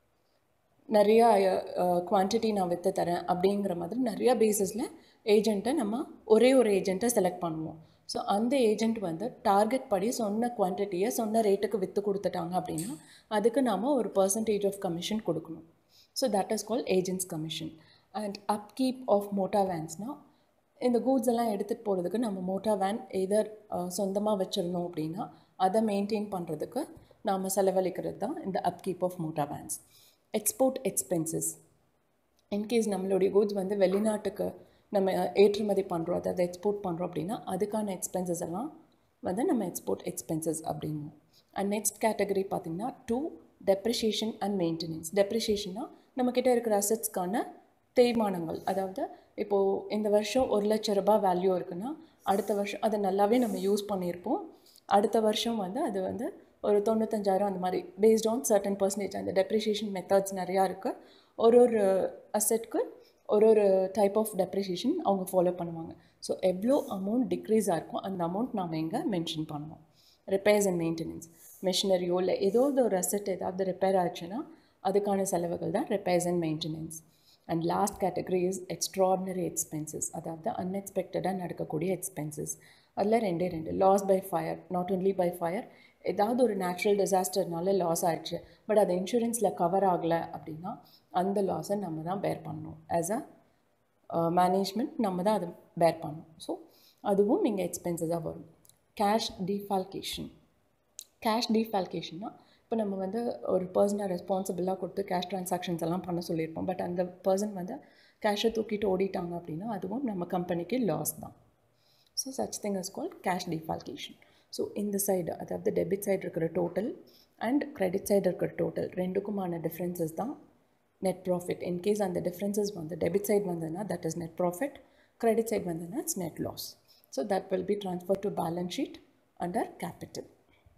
நிறையா குவான்டிட்டி நான் விற்று தரேன் அப்படிங்கிற மாதிரி நிறையா பேசிஸில் ஏஜெண்ட்டை நம்ம ஒரே ஒரு ஏஜெண்ட்டை செலக்ட் பண்ணுவோம் ஸோ அந்த ஏஜெண்ட் வந்து டார்கெட் படி சொன்ன குவான்டிட்டியை சொன்ன ரேட்டுக்கு விற்று கொடுத்துட்டாங்க அப்படின்னா அதுக்கு நாம் ஒரு பர்சன்டேஜ் ஆஃப் கமிஷன் கொடுக்கணும் so that is call agents commission and upkeep of motor வேன்ஸ்னால் இந்த கூட்ஸ் எல்லாம் எடுத்துகிட்டு போகிறதுக்கு நம்ம மோட்டா வேன் எதர் சொந்தமாக வச்சுருந்தோம் அப்படின்னா அதை மெயின்டைன் பண்ணுறதுக்கு நாம் செலவழிக்கிறது தான் இந்த upkeep of motor vans export expenses in case நம்மளுடைய கூட்ஸ் வந்து வெளிநாட்டுக்கு நம்ம ஏற்றுமதி பண்ணுறோம் அதாவது எக்ஸ்போர்ட் பண்ணுறோம் அப்படின்னா அதுக்கான எக்ஸ்பென்சஸ் எல்லாம் வந்து நம்ம எக்ஸ்போர்ட் எக்ஸ்பென்சஸ் அப்படிங்குவோம் அண்ட் நெக்ஸ்ட் கேட்டகரி பார்த்திங்கன்னா டூ டெப்ரிஷியேஷன் அண்ட் மெயின்டெனன்ஸ் டெப்ரிஷியேஷன்னா நம்மக்கிட்ட இருக்கிற அசட்ஸ்க்கான தேய்மானங்கள் அதாவது இப்போது இந்த வருஷம் ஒரு லட்ச ரூபாய் வேல்யூ இருக்குன்னா அடுத்த வருஷம் அதை நல்லாவே நம்ம யூஸ் பண்ணியிருப்போம் அடுத்த வருஷம் வந்து அது வந்து ஒரு தொண்ணூத்தஞ்சாயிரம் அந்த மாதிரி பேஸ்ட் ஆன் சர்டன் பர்சன்டேஜ் அந்த டெப்ரிஷியேஷன் மெத்தட்ஸ் நிறையா இருக்குது ஒரு ஒரு அசெட்க்கு ஒரு ஒரு டைப் ஆஃப் டெப்ரிஷியேஷன் அவங்க ஃபாலோ பண்ணுவாங்க ஸோ எவ்வளோ அமௌண்ட் டிக்ரீஸ் ஆகிருக்கும் அந்த அமௌண்ட் நாம் இங்கே மென்ஷன் பண்ணுவோம் ரிப்பேர்ஸ் அண்ட் மெயின்டெனன்ஸ் மிஷினரியோ இல்லை ஏதோ ஒரு அசெட் ஏதாவது ரிப்பேர் ஆச்சுன்னா அதுக்கான செலவுகள் தான் repairs and maintenance and last category is extraordinary expenses அதாவது அன்எக்ஸ்பெக்டடாக நடக்கக்கூடிய எக்ஸ்பென்சஸ் அதில் ரெண்டே ரெண்டு loss by fire not only by fire ஏதாவது ஒரு நேச்சுரல் டிசாஸ்டர்னால லாஸ் ஆயிடுச்சு பட் அது இன்சூரன்ஸில் கவர் ஆகலை அப்படின்னா அந்த லாஸை நம்ம தான் பேர் பண்ணணும் ஆஸ் அ மேனேஜ்மெண்ட் நம்ம தான் அதை பேர் பண்ணணும் ஸோ அதுவும் நீங்கள் எக்ஸ்பென்சஸாக வரும் கேஷ் டீஃபால்கேஷன் கேஷ் டீஃபால்கேஷன்னா இப்போ நம்ம வந்து ஒரு பர்சனை ரெஸ்பான்சிபிளாக கொடுத்து கேஷ் ட்ரான்சாக்ஷன்ஸ் எல்லாம் பண்ண சொல்லியிருப்போம் பட் அந்த பர்சன் வந்து கேஷை தூக்கிட்டு ஓடிட்டாங்க அப்படின்னா அதுவும் நம்ம கம்பெனிக்கு லாஸ் தான் so such thing is called cash defalcation so இந்த சைடு அதாவது டெபிட் சைடு இருக்கிற டோட்டல் அண்ட் கிரெடிட் சைடு இருக்கிற டோட்டல் ரெண்டுக்குமான டிஃப்ரென்சஸ் தான் நெட் ப்ராஃபிட் இன்கேஸ் அந்த டிஃப்ரென்சஸ் வந்து டெபிட் சைடு வந்ததுன்னா that is net profit credit side வந்ததுன்னா it's net loss so that will be transfer to balance sheet under capital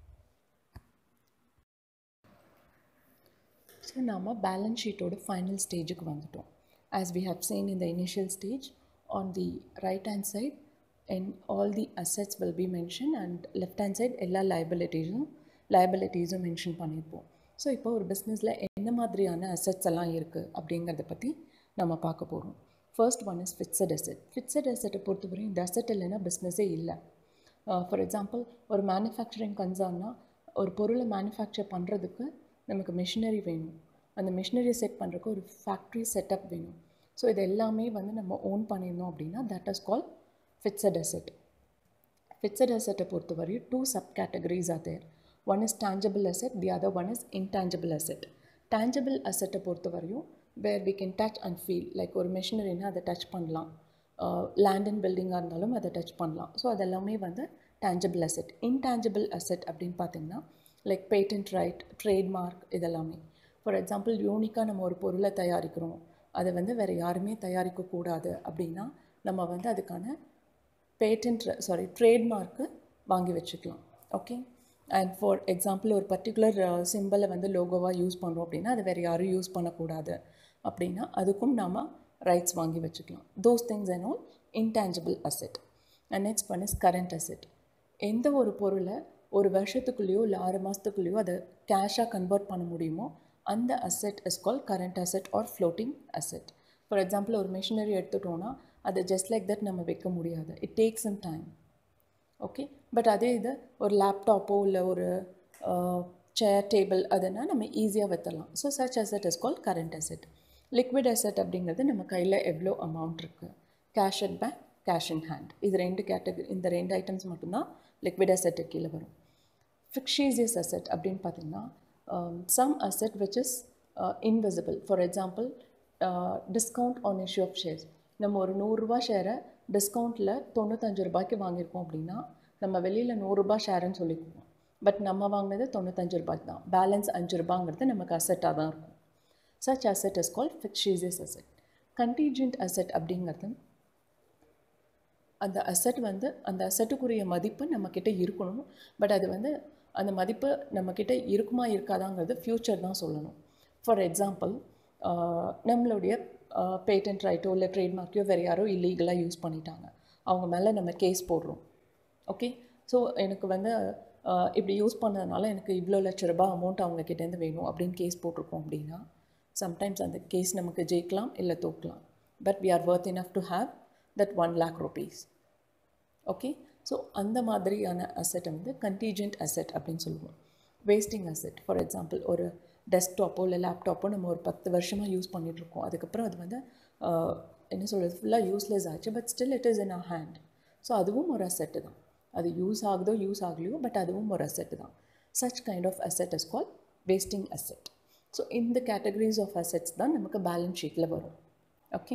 so நாம் balance ஷீட்டோட final ஸ்டேஜுக்கு வந்துட்டோம் as we have seen in the initial stage on the right hand side and all the assets will be mentioned and left hand side எல்லா liabilitiesம் liabilitiesம் mention பண்ணியிருப்போம் so இப்போ ஒரு பிஸ்னஸில் என்ன மாதிரியான அசெட்ஸ் எல்லாம் இருக்குது அப்படிங்கிறத பற்றி நம்ம பார்க்க போகிறோம் first one is fixed asset fixed அசெட்டை பொறுத்தவரையும் இந்த அசெட் இல்லைன்னா பிஸ்னஸே இல்லை ஃபார் எக்ஸாம்பிள் ஒரு மேனுஃபேக்சரிங் கன்சர்ன்னா ஒரு பொருளை மேனுஃபேக்சர் பண்ணுறதுக்கு நமக்கு மிஷினரி வேணும் அந்த மிஷினரி செட் பண்ணுறதுக்கு ஒரு ஃபேக்ட்ரி செட்டப் வேணும் ஸோ இது எல்லாமே வந்து நம்ம ஓன் பண்ணியிருந்தோம் அப்படின்னா that is call fixed asset fixed அசெட்டை பொறுத்தவரையும் two sub categories are there one is tangible asset the other one is intangible asset tangible asset-அ பொறுத்தவரையும் where we can touch and feel like ஒரு மிஷினரினா அதை டச் பண்ணலாம் லேண்ட் அண்ட் பில்டிங்காக இருந்தாலும் அதை டச் பண்ணலாம் ஸோ அதெல்லாமே வந்து tangible asset intangible asset அப்படின்னு பார்த்தீங்கன்னா லைக் பேட்டன்ட் ரைட் ட்ரேட்மார்க் இதெல்லாமே ஃபார் எக்ஸாம்பிள் யூனிக்காக நம்ம ஒரு பொருளை தயாரிக்கிறோம் அதை வந்து வேறு யாருமே தயாரிக்கக்கூடாது அப்படின்னா நம்ம வந்து அதுக்கான பேட்டன்ட் சாரி ட்ரேட்மார்க்கு வாங்கி வச்சுக்கலாம் ஓகே அண்ட் ஃபார் எக்ஸாம்பிள் ஒரு பர்டிகுலர் சிம்பிளை வந்து லோகோவாக யூஸ் பண்ணுறோம் அப்படின்னா அதை வேறு யாரும் யூஸ் பண்ணக்கூடாது அப்படின்னா அதுக்கும் நாம் ரைட்ஸ் வாங்கி வச்சுக்கலாம் those things and all intangible asset and next one is current asset எந்த ஒரு பொருளை ஒரு வருஷத்துக்குள்ளேயோ இல்லை ஆறு மாதத்துக்குள்ளேயோ அதை கேஷாக கன்வெர்ட் பண்ண முடியுமோ அந்த asset is call current asset or floating asset for example ஒரு மிஷினரி எடுத்துட்டோன்னா அதை ஜஸ்ட் லைக் தட் நம்ம வைக்க முடியாது it takes some time okay but அதே இது ஒரு லேப்டாப்போ இல்லை ஒரு சேர் டேபிள் அதெல்லாம் நம்ம ஈஸியாக வைத்தரலாம் so such asset is call current asset liquid asset அப்படிங்கிறது நம்ம கையில் எவ்வளோ அமௌண்ட் இருக்குது cash at bank cash in hand இது ரெண்டு கேட்டகரி இந்த ரெண்டு ஐட்டம்ஸ் மட்டும்தான் லிக்விட் அசெட்டு கீழே வரும் ஃபிக்ஷீசியஸ் அசெட் அப்படின்னு பார்த்தீங்கன்னா some asset which is invisible for example discount on issue of shares நம்ம ஒரு நூறுரூவா ஷேரை டிஸ்கவுண்ட்டில் தொண்ணூத்தஞ்சு ரூபாய்க்கு வாங்கியிருக்கோம் அப்படின்னா நம்ம வெளியில் நூறுரூபா ஷேருன்னு சொல்லிக்குவோம் பட் நம்ம வாங்கினது தொண்ணூத்தஞ்சு ரூபாய்க்கு தான் பேலன்ஸ் அஞ்சு ரூபாங்கிறது நமக்கு அசெட்டாக தான் இருக்கும் such asset is call fictitious asset contingent asset அப்படிங்கிறது அந்த அசெட் வந்து அந்த அசெட்டுக்குரிய மதிப்பு நம்மக்கிட்ட இருக்கணும் பட் அது வந்து அந்த மதிப்பு நம்மக்கிட்ட இருக்குமா இருக்காதாங்கிறது ஃப்யூச்சர் தான் சொல்லணும் ஃபார் எக்ஸாம்பிள் நம்மளுடைய பேட்டன்ட் ரைட்டோ இல்லை ட்ரேட்மார்க்கையோ வேறு யாரோ இல்லீகலாக யூஸ் பண்ணிட்டாங்க அவங்க மேலே நம்ம கேஸ் போடுறோம் ஓகே ஸோ எனக்கு வந்து இப்படி யூஸ் பண்ணதுனால எனக்கு இவ்வளோ லட்ச ரூபாய் அமௌண்ட் அவங்கக்கிட்டேருந்து வேணும் அப்படின்னு கேஸ் போட்டிருக்கோம் அப்படின்னா சம்டைம்ஸ் அந்த கேஸ் நமக்கு ஜெயிக்கலாம் இல்லை தோக்கலாம் but we are worth enough to have that one lakh rupees okay so அந்த மாதிரியான அசெட்டை வந்து கண்டீஜென்ட் அசெட் அப்படின்னு சொல்லுவோம் வேஸ்டிங் அசெட் ஃபார் எக்ஸாம்பிள் ஒரு டெஸ்க்டாப்போ இல்லை லேப்டாப்போ நம்ம ஒரு பத்து வருஷமாக யூஸ் பண்ணிகிட்ருக்கோம் அதுக்கப்புறம் அது வந்து என்ன சொல்கிறது ஃபுல்லாக யூஸ்லெஸ் ஆச்சு but still it is in a hand so அதுவும் ஒரு அசெட்டு தான் அது யூஸ் ஆகுதோ யூஸ் ஆகலையோ பட் அதுவும் ஒரு அசெட்டு தான் such kind of asset is call wasting asset so இந்த கேட்டகரிஸ் ஆஃப் அசெட்ஸ் தான் நமக்கு பேலன்ஸ் ஷீட்டில் வரும் ஓகே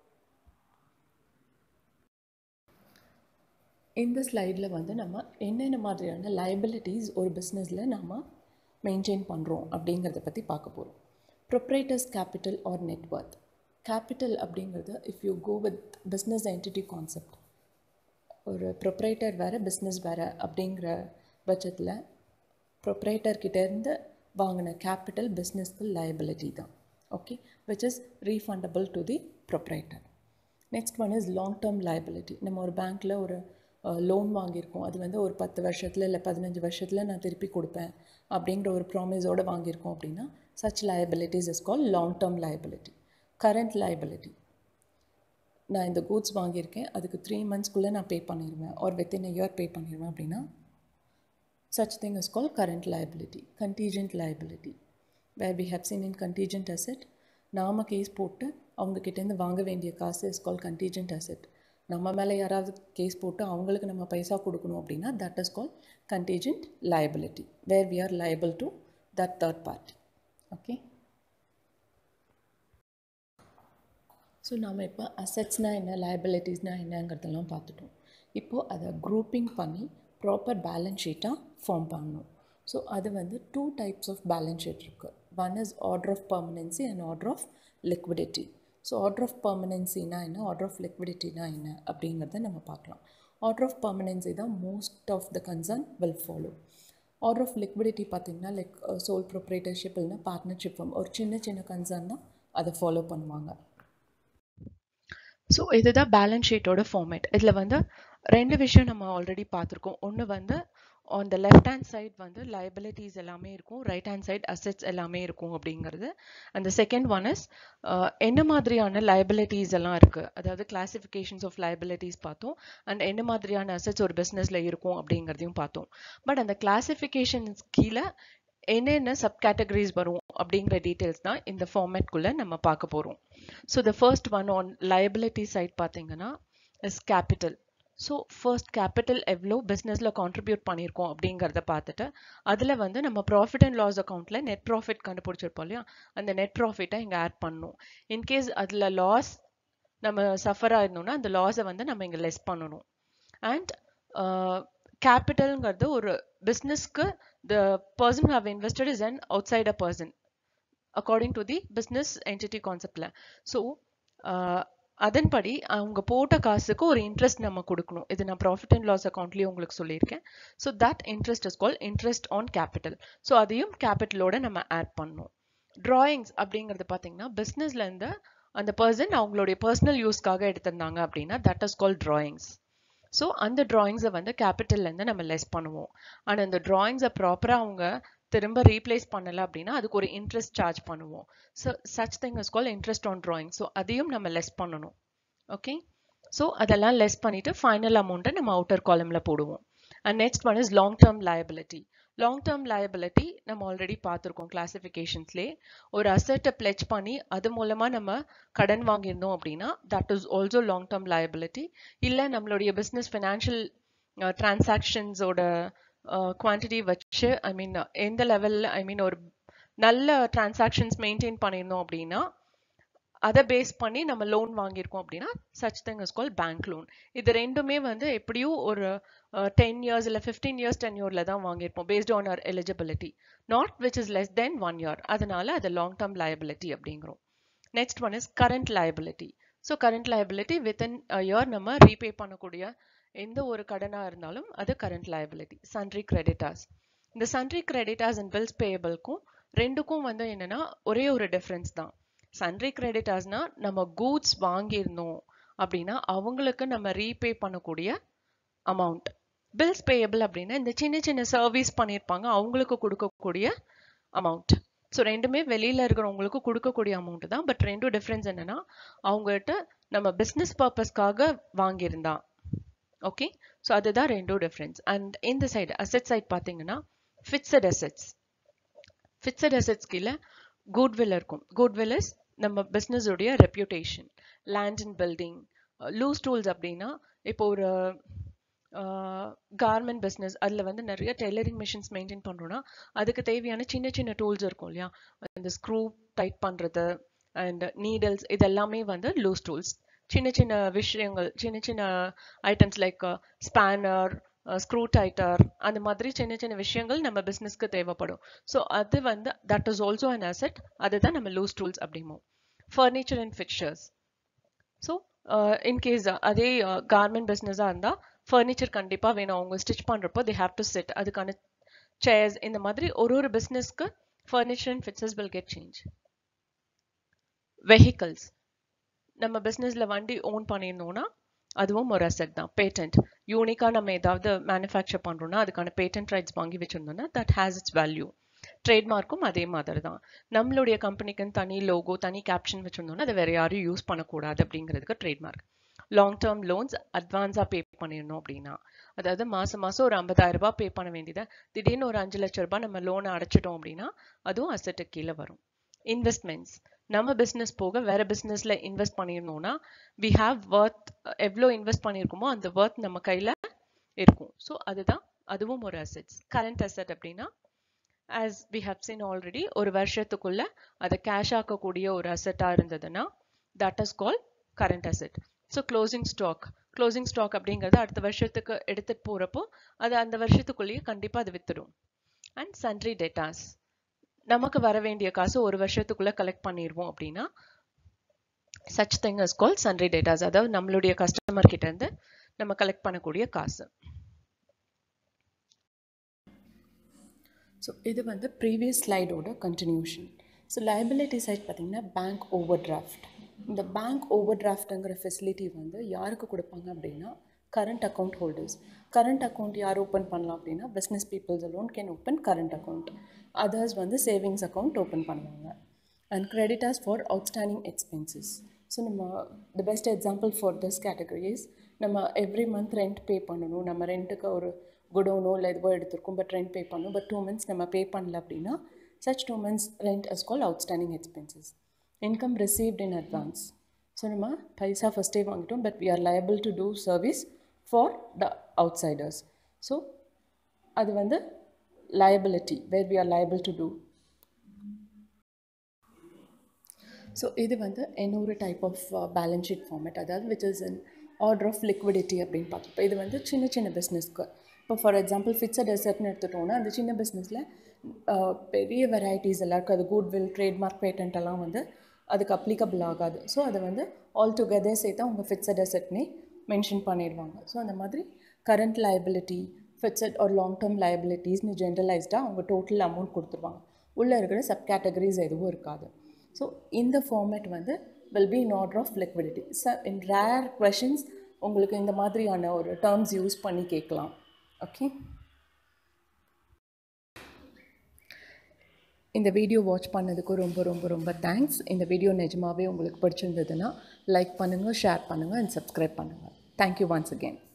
இந்த ஸ்லைடில் வந்து நம்ம என்னென்ன மாதிரியான லைபிலிட்டிஸ் ஒரு பிஸ்னஸில் நம்ம மெயின்டைன் பண்ணுறோம் அப்படிங்கிறத பற்றி பார்க்க போகிறோம் proprietors capital or net worth capital அப்படிங்கிறது if you go with business entity concept ஒரு ப்ரொப்ரேட்டர் வேறு பிஸ்னஸ் வேறு அப்படிங்கிற பட்சத்தில் ப்ரொப்ரேட்டர்கிட்டேருந்து வாங்கின கேபிட்டல் பிஸ்னஸ்க்கு லைபிலிட்டி தான் okay which is refundable to the proprietor next one is long term liability நம்ம ஒரு பேங்க்கில் ஒரு லோன் வாங்கியிருக்கோம் அது வந்து ஒரு பத்து வருஷத்தில் இல்லை பதினஞ்சு வருஷத்தில் நான் திருப்பி கொடுப்பேன் அப்படிங்கிற ஒரு ப்ராமிஸோடு வாங்கியிருக்கோம் அப்படின்னா such liabilities is call long term liability current liability நான் இந்த கூட்ஸ் வாங்கியிருக்கேன் அதுக்கு த்ரீ மந்த்ஸ்க்குள்ளே நான் பே பண்ணிடுவேன் or within a year pay பண்ணிடுவேன் அப்படின்னா such thing is call current liability contingent liability where we have seen in contingent asset நாம் case போட்டு அவங்கக்கிட்டேருந்து வாங்க வேண்டிய காசு இஸ் கால் கண்டீஜென்ட் அசெட் நம்ம மேலே யாராவது கேஸ் போட்டு அவங்களுக்கு நம்ம பைசா கொடுக்கணும் அப்படின்னா that is call contingent liability where we are liable to that third party okay so நாம் இப்போ அசட்ஸ்னால் என்ன லைபிலிட்டிஸ்னால் என்னங்கிறதெல்லாம் பார்த்துட்டோம் இப்போது அதை குரூப்பிங் பண்ணி ப்ராப்பர் பேலன்ஸ் ஷீட்டாக ஃபார்ம் பண்ணணும் ஸோ அது வந்து two types of balance sheet இருக்குது one is order of permanency and order of liquidity so order of பர்மனன்சினா என்ன ஆர்டர் ஆஃப் லிக்விடிட்டினா என்ன அப்படிங்கிறத நம்ம பார்க்கலாம் ஆர்டர் ஆஃப் பர்மனன்சி தான் most of the concern will follow order of liquidity பார்த்திங்கன்னா லைக் சோல் ப்ரொப்ரேட்டர்ஷிப் இல்லைனா பார்ட்னர்ஷிப் ஃபார்ம் ஒரு சின்ன சின்ன கன்சர்ன் தான் அதை ஃபாலோ பண்ணுவாங்க ஸோ இதுதான் பேலன்ஸ் ஷீட்டோட ஃபார்மேட் இதில் வந்து ரெண்டு விஷயம் நம்ம ஆல்ரெடி பார்த்துருக்கோம் ஒன்று வந்து on the left hand side வந்து லைபிலிட்டிஸ் எல்லாமே இருக்கும் ரைட் ஹேண்ட் சைட் அசெட்ஸ் எல்லாமே இருக்கும் அப்படிங்கிறது அந்த செகண்ட் ஒன் இஸ் என்ன மாதிரியான லைபிலிட்டிஸ் எல்லாம் இருக்குது அதாவது கிளாசிஃபிகேஷன்ஸ் ஆஃப் லைபிலிட்டிஸ் பார்த்தோம் அண்ட் என்ன மாதிரியான அசெட்ஸ் ஒரு பிஸ்னஸில் இருக்கும் அப்படிங்கிறதையும் பார்த்தோம் பட் அந்த கிளாசிஃபிகேஷன்ஸ் கீழே என்னென்ன சப் கேட்டகரிஸ் வரும் அப்படிங்கிற டீட்டெயில்ஸ் தான் இந்த ஃபார்மேட்குள்ளே நம்ம பார்க்க போகிறோம் so the first one on liability side பார்த்தீங்கன்னா is capital so first capital எவ்வளோ பிஸ்னஸில் கான்ட்ரிபியூட் பண்ணியிருக்கோம் அப்படிங்கிறத பார்த்துட்டு அதில் வந்து நம்ம ப்ராஃபிட் அண்ட் லாஸ் அக்கௌண்ட்டில் நெட் ப்ராஃபிட் கண்டுபிடிச்சிருப்போம் இல்லையா அந்த நெட் ப்ராஃபிட்டை இங்கே ஆட் பண்ணணும் இன்கேஸ் அதில் லாஸ் நம்ம சஃபர் ஆயிருந்தோம்னா அந்த லாஸை வந்து நம்ம இங்கே லெஸ் பண்ணணும் அண்ட் கேபிட்டல்ங்கிறது ஒரு பிஸ்னஸ்க்கு the person have invested is an outside a person according to the business entity கான்செப்டில் ஸோ அதன்படி அவங்க போட்ட காசுக்கு ஒரு இன்ட்ரெஸ்ட் நம்ம கொடுக்கணும் இது நான் ப்ராஃபிட் அண்ட் லாஸ் அக்கௌண்ட்லேயும் உங்களுக்கு சொல்லியிருக்கேன் so that interest is call interest on capital so அதையும் கேபிட்டலோட நம்ம ஆட் பண்ணணும் ட்ராயிங்ஸ் அப்படிங்கிறது பார்த்தீங்கன்னா பிஸ்னஸ்லேருந்து அந்த பர்சன் அவங்களுடைய பர்சனல் யூஸ்க்காக எடுத்திருந்தாங்க அப்படின்னா that is call drawings so அந்த ட்ராயிங்ஸை வந்து கேபிட்டல்லேருந்து நம்ம லெஸ் பண்ணுவோம் ஆனால் அந்த ட்ராயிங்ஸை ப்ராப்பராக அவங்க திரும்ப ரீப்ளேஸ் பண்ணலை அப்படின்னா அதுக்கு ஒரு இன்ட்ரெஸ்ட் சார்ஜ் பண்ணுவோம் so such thing is call interest on drawing so அதையும் நம்ம லெஸ் பண்ணணும் ஓகே ஸோ அதெல்லாம் லெஸ் பண்ணிவிட்டு ஃபைனல் அமௌண்ட்டை நம்ம அவுட்டர் காலமில் போடுவோம் and next one is long term liability long term liability நம்ம ஆல்ரெடி பார்த்துருக்கோம் கிளாசிஃபிகேஷன்ஸ்லேயே ஒரு அசட்டை பிளெச் பண்ணி அது மூலமாக நம்ம கடன் வாங்கியிருந்தோம் அப்படின்னா that is also long term liability இல்லை நம்மளுடைய பிஸ்னஸ் ஃபினான்ஷியல் டிரான்சாக்ஷன்ஸோட குவான்டிட்டி வச்சு ஐ மீன் எந்த லெவலில் ஐ மீன் ஒரு நல்ல டிரான்சாக்ஷன்ஸ் மெயின்டைன் பண்ணியிருந்தோம் அப்படின்னா அதை பேஸ் பண்ணி நம்ம லோன் வாங்கியிருக்கோம் அப்படின்னா such thing is call bank loan இது ரெண்டுமே வந்து எப்படியும் ஒரு டென் இயர்ஸ் இல்லை ஃபிஃப்டீன் இயர்ஸ் டென் இயரில் தான் வாங்கியிருப்போம் based on our eligibility not which is less then one year அதனால அது லாங் டேர்ம் லயபிலிட்டி அப்படிங்கிறோம் next one is current liability so current liability within year நம்ம ரீபே பண்ணக்கூடிய எந்த ஒரு கடனாக இருந்தாலும் அது கரண்ட் லயபிலிட்டி சன்ட்ரி கிரெடிட்டாஸ் இந்த சன்ட்ரி கிரெடிட்டாஸ் அண்ட் பில்ஸ் பேயபிள்க்கும் ரெண்டுக்கும் வந்து என்னன்னா ஒரே ஒரு டிஃப்ரென்ஸ் தான் சன்ட்ரி கிரெடிட்டாஸ்னா நம்ம கூட்ஸ் வாங்கியிருந்தோம் அப்படின்னா அவங்களுக்கு நம்ம ரீபே பண்ணக்கூடிய அமௌண்ட் பில்ஸ் பேயபிள் அப்படின்னா இந்த சின்ன சின்ன சர்வீஸ் பண்ணியிருப்பாங்க அவங்களுக்கு கொடுக்கக்கூடிய அமௌண்ட் ஸோ ரெண்டுமே வெளியில் இருக்கிறவங்களுக்கு கொடுக்கக்கூடிய அமௌண்ட் தான் பட் ரெண்டும் டிஃப்ரென்ஸ் என்னன்னா அவங்ககிட்ட நம்ம பிஸ்னஸ் பர்பஸ்க்காக வாங்கியிருந்தா ஓகே ஸோ அதுதான் ரெண்டும் டிஃப்ரென்ஸ் அண்ட் இந்த சைடு அசெட் சைட் பார்த்தீங்கன்னா ஃபிக்ஸட் அசெட்ஸ் ஃபிக்ஸட் அசெட்ஸ் கீழே குட்வில் இருக்கும் குட்வில் இஸ் நம்ம பிஸ்னஸோடைய reputation land and building loose tools அப்படின்னா இப்போ ஒரு கார்மெண்ட் பிஸ்னஸ் அதில் வந்து நிறைய டெய்லரிங் மிஷின்ஸ் மெயின்டைன் பண்ணுறோன்னா அதுக்கு தேவையான சின்ன சின்ன டூல்ஸ் இருக்கும் இல்லையா அந்த ஸ்க்ரூ டைட் பண்ணுறது அண்ட் நீடல்ஸ் இதெல்லாமே வந்து லூஸ் டூல்ஸ் சின்ன சின்ன விஷயங்கள் சின்ன சின்ன items like spanner screw tighter அந்த மாதிரி சின்ன சின்ன விஷயங்கள் நம்ம பிஸ்னஸ்க்கு தேவைப்படும் ஸோ அது வந்து that is also an asset அதுதான் நம்ம லூஸ் டூல்ஸ் அப்படிமோ furniture and fixtures so in case அதே கார்மெண்ட் பிஸ்னஸாக இருந்தால் ஃபர்னிச்சர் கண்டிப்பாக வேணும் அவங்க ஸ்டிச் பண்ணுறப்போ தே ஹாவ் டு செட் அதுக்கான சேர்ஸ் இந்த மாதிரி ஒரு ஒரு பிஸ்னஸ்க்கு furniture and fixtures will get change vehicles நம்ம பிஸ்னஸில் வண்டி ஓன் பண்ணியிருந்தோம்னா அதுவும் ஒரு அசெட் தான் பேட்டன்ட் யூனிக்காக நம்ம ஏதாவது மேனுஃபேக்சர் பண்ணுறோம்னா அதுக்கான பேட்டன்ட் ரைட்ஸ் வாங்கி வச்சுருந்தோம்னா தட் ஹேஸ் இட்ஸ் வேல்யூ ட்ரேட்மார்க்கும் அதே மாதிரி தான் நம்மளுடைய கம்பெனிக்குன்னு தனி லோகோ தனி கேப்ஷன் வச்சுருந்தோம்னா அதை வேறு யாரும் யூஸ் பண்ணக்கூடாது அப்படிங்கிறதுக்கு ட்ரேட்மார்க் லாங் டேர்ம் லோன்ஸ் அட்வான்ஸாக பே பண்ணிடணும் அப்படின்னா அதாவது மாதம் மாதம் ஒரு ஐம்பதாயிரம் ரூபாய் பே பண்ண வேண்டியதை திடீர்னு ஒரு அஞ்சு லட்ச ரூபாய் நம்ம லோனை அடைச்சிட்டோம் அப்படின்னா அதுவும் அசெட்டு கீழே வரும் இன்வெஸ்ட்மெண்ட்ஸ் நம்ம பிஸ்னஸ் போக வேற பிஸ்னஸில் இன்வெஸ்ட் பண்ணியிருந்தோம்னா வி ஹாவ் ஒர்த் எவ்வளோ இன்வெஸ்ட் பண்ணியிருக்கோமோ அந்த ஒர்த் நம்ம கையில் இருக்கும் ஸோ அதுதான் அதுவும் ஒரு அசெட்ஸ் கரண்ட் அசெட் அப்படின்னா as we have seen already ஒரு வருஷத்துக்குள்ள அதை கேஷ் ஆக்கக்கூடிய ஒரு அசெட்டாக இருந்ததுன்னா that is call current asset so closing stock closing stock அப்படிங்கிறது அடுத்த வருஷத்துக்கு எடுத்துகிட்டு போகிறப்போ அது அந்த வருஷத்துக்குள்ளேயே கண்டிப்பாக அது வித்துடும் அண்ட் சன்ட்ரி டேட்டாஸ் நமக்கு வர வேண்டிய காசு ஒரு வருஷத்துக்குள்ளே கலெக்ட் பண்ணிடுவோம் அப்படின்னா such thing is call sundry debtors அதாவது நம்மளுடைய கஸ்டமர் கிட்ட இருந்து நம்ம கலெக்ட் பண்ணக்கூடிய காசு ஸோ இது வந்து ப்ரீவியஸ் ஸ்லைடோட கண்டினியூஷன் ஸோ லைபிலிட்டி சைட் பார்த்திங்கன்னா பேங்க் ஓவர் டிராஃப்ட் இந்த பேங்க் ஓவர் டிராஃப்ட்டுங்கிற ஃபெசிலிட்டி வந்து யாருக்கு கொடுப்பாங்க அப்படின்னா current account holders current account யார் ஓப்பன் பண்ணலாம் அப்படின்னா business peoples alone can open current account others வந்து சேவிங்ஸ் அக்கௌண்ட் ஓப்பன் பண்ணுவாங்க and creditors for outstanding expenses so நம்ம the best example for this categories நம்ம எவ்ரி மந்த் ரெண்ட் பே பண்ணணும் நம்ம ரெண்ட்டுக்கு ஒரு குடோனோ இல்லை எதுவோ எடுத்திருக்கோம் பட் ரெண்ட் பே பண்ணணும் பட் டூ மந்த்ஸ் நம்ம பே பண்ணல அப்படின்னா such two months rent is call outstanding expenses income received in advance so நம்ம பைசா ஃபஸ்ட்டே வாங்கிட்டோம் but we are liable to do service for the outsiders so அது வந்து liability where we are liable to do so இது வந்து இன்னொரு type of balance sheet format அதாவது which is in order of liquidity அப்படின்னு பார்த்தோம் இப்போ இது வந்து சின்ன சின்ன பிஸ்னஸ்க்கு இப்போ ஃபார் எக்ஸாம்பிள் ஃபிக்ஸட் அசெட்னு எடுத்துட்டோம்னா அந்த சின்ன பிஸ்னஸில் பெரிய வெரைட்டிஸ் எல்லாருக்கும் அது குட்வில் ட்ரேட்மார்க் பேட்டன்ட் எல்லாம் வந்து அதுக்கு அப்ளிகபிள் ஆகாது ஸோ அதை வந்து ஆல் டுகெதர் சேர்த்து அவங்க ஃபிக்ஸட் அசெட்னே மென்ஷன் பண்ணிடுவாங்க ஸோ அந்த மாதிரி கரண்ட் லயபிலிட்டி ஃபிக்ஸட் ஒரு லாங் டேர்ம் லயபிலிட்டிஸ்னு ஜென்ரலைஸ்டாக அவங்க டோட்டல் அமௌண்ட் கொடுத்துருவாங்க உள்ளே இருக்கிற சப் கேட்டகரிஸ் எதுவும் இருக்காது ஸோ இந்த ஃபார்மேட் வந்து will be in order of liquidity ச இன் ரேர் கொஷின்ஸ் உங்களுக்கு இந்த மாதிரியான ஒரு டேர்ம்ஸ் யூஸ் பண்ணி கேட்கலாம் ஓகே இந்த வீடியோ வாட்ச் பண்ணதுக்கு ரொம்ப ரொம்ப ரொம்ப தேங்க்ஸ் இந்த வீடியோ நிஜமாகவே உங்களுக்கு பிடிச்சிருந்ததுன்னா லைக் பண்ணுங்கள் ஷேர் பண்ணுங்கள் அண்ட் சப்ஸ்கிரைப் பண்ணுங்கள் தேங்க்யூ ஒன்ஸ் அகெயின்